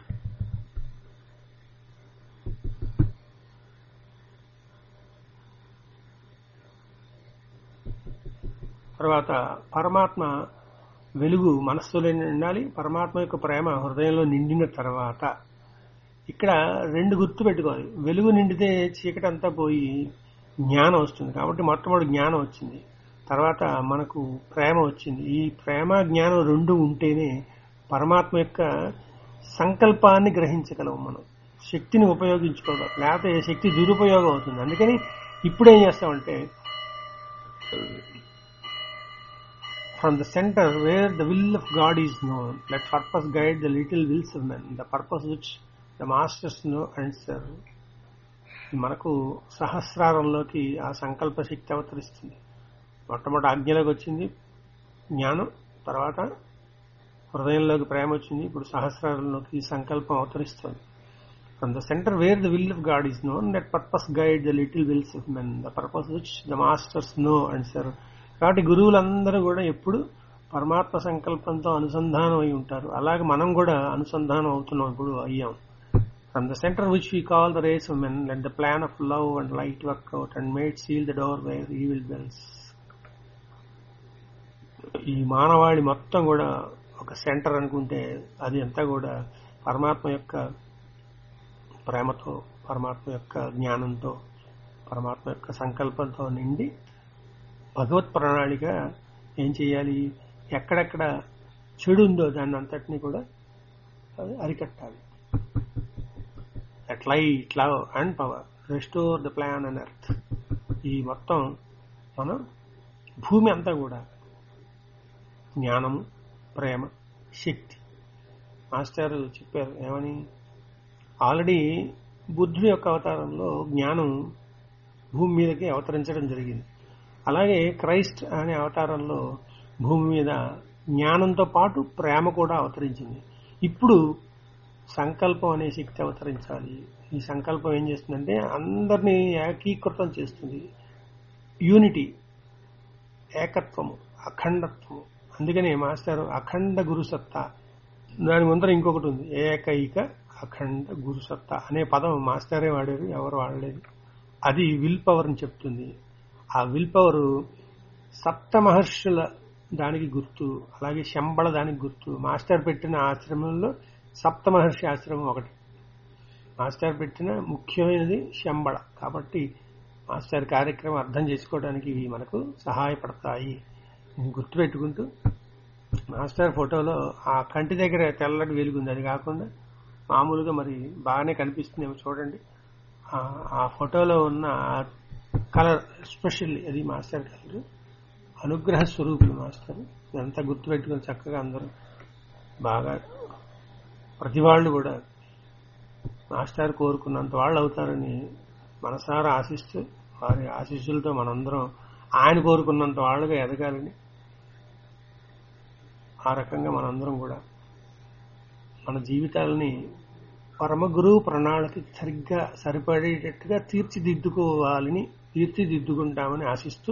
తర్వాత పరమాత్మ వెలుగు మనస్సులో నిండాలి పరమాత్మ యొక్క ప్రేమ హృదయంలో నిండిన తర్వాత ఇక్కడ రెండు గుర్తు పెట్టుకోవాలి వెలుగు నిండితే చీకటి అంతా పోయి జ్ఞానం వస్తుంది కాబట్టి మొట్టమొదటి జ్ఞానం వచ్చింది తర్వాత మనకు ప్రేమ వచ్చింది ఈ ప్రేమ జ్ఞానం రెండు ఉంటేనే పరమాత్మ యొక్క సంకల్పాన్ని గ్రహించగలము మనం శక్తిని ఉపయోగించుకోగలం లేకపోతే శక్తి దురుపయోగం అవుతుంది అందుకని ఇప్పుడు ఏం చేస్తామంటే from the center where the will of God is known, let purpose guide the little wills of men, the purpose which the masters know and serve. మనకు సహస్రారంలోకి ఆ సంకల్ప శక్తి అవతరిస్తుంది మొట్టమొదటి ఆజ్ఞలోకి వచ్చింది జ్ఞానం తర్వాత హృదయంలోకి ప్రేమ వచ్చింది ఇప్పుడు సహస్రారంలోకి ఈ సంకల్పం అవతరిస్తుంది from the centre where the will of God is known that purpose guide the little wills of men the purpose which the masters know and serve కాబట్టి గురువులందరూ కూడా ఎప్పుడు పరమాత్మ సంకల్పంతో అనుసంధానం అయి ఉంటారు అలాగే మనం కూడా అనుసంధానం అవుతున్నాం ఇప్పుడు అయ్యాం from the centre which we call the race of men let the plan of love and light work out and made seal the door where evil dwells ఈ మానవాళి మొత్తం కూడా ఒక సెంటర్ అనుకుంటే అది అంతా కూడా పరమాత్మ యొక్క ప్రేమతో పరమాత్మ యొక్క జ్ఞానంతో పరమాత్మ యొక్క సంకల్పంతో నిండి భగవత్ ప్రణాళిక ఏం చేయాలి ఎక్కడెక్కడ చెడు ఉందో దాన్ని అంతటినీ కూడా అది అరికట్టాలి at light love and power restore the plan and earth ఈ మొత్తం మనం భూమి అంతా కూడా జ్ఞానము ప్రేమ శక్తి మాస్టర్ చెప్పారు ఏమని ఆల్రెడీ బుద్ధుడి యొక్క అవతారంలో జ్ఞానం భూమి మీదకి అవతరించడం జరిగింది అలాగే క్రైస్ట్ అనే అవతారంలో భూమి మీద జ్ఞానంతో పాటు ప్రేమ కూడా అవతరించింది ఇప్పుడు సంకల్పం అనే శక్తి అవతరించాలి ఈ సంకల్పం ఏం చేస్తుందంటే అందరినీ ఏకీకృతం చేస్తుంది యూనిటీ ఏకత్వము అఖండత్వము అందుకనే మాస్టర్ అఖండ గురుసత్తా దాని ముందర ఇంకొకటి ఉంది ఏకైక అఖండ గురుసత్తా అనే పదం మాస్టరే వాడారు ఎవరు వాడలేదు అది విల్ పవర్ అని చెప్తుంది ఆ విల్ పవర్ సప్త మహర్షుల దానికి గుర్తు అలాగే శంబళ దానికి గుర్తు మాస్టర్ పెట్టిన ఆశ్రమంలో సప్త మహర్షి ఆశ్రమం ఒకటి మాస్టర్ పెట్టిన ముఖ్యమైనది శంబళ కాబట్టి మాస్టర్ కార్యక్రమం అర్థం చేసుకోవడానికి ఇవి మనకు సహాయపడతాయి గుర్తుపెట్టుకుంటూ మాస్టర్ ఫోటోలో ఆ కంటి దగ్గర తెల్లటి వెలుగుంది అది కాకుండా మామూలుగా మరి బాగానే కనిపిస్తుందేమో చూడండి ఆ- ఆ ఫోటోలో ఉన్న కలర్ ఎస్పెషల్లీ అది మాస్టర్ కలర్ అనుగ్రహ స్వరూపులు మాస్టర్ ఇదంతా గుర్తుపెట్టుకుని చక్కగా అందరూ బాగా ప్రతి వాళ్ళు కూడా మాస్టర్ కోరుకున్నంత వాళ్ళు అవుతారని మనసారా ఆశిస్తూ వారి ఆశీస్సులతో మనందరం ఆయన కోరుకున్నంత వాళ్ళుగా ఎదగాలని ఆ రకంగా మనందరం కూడా మన జీవితాలని పరమ గురువు ప్రణాళిక సరిగ్గా సరిపడేటట్టుగా తీర్చిదిద్దుకోవాలని తీర్చిదిద్దుకుంటామని ఆశిస్తూ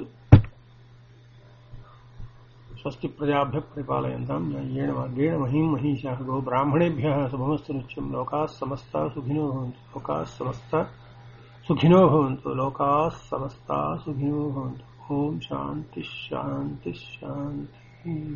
స్వస్తి ప్రజాభ్య పరిపాలయంతాం న్యాయేణ మార్గేణ మహీం మహిషా గో బ్రాహ్మణేభ్య శుభమస్తు నిత్యం లోకా సమస్త సుఖినో భవంతు లోకా సమస్త సుఖినో భవంతు లోకా సమస్త సుఖినో భవంతు ఓం శాంతి శాంతి శాంతి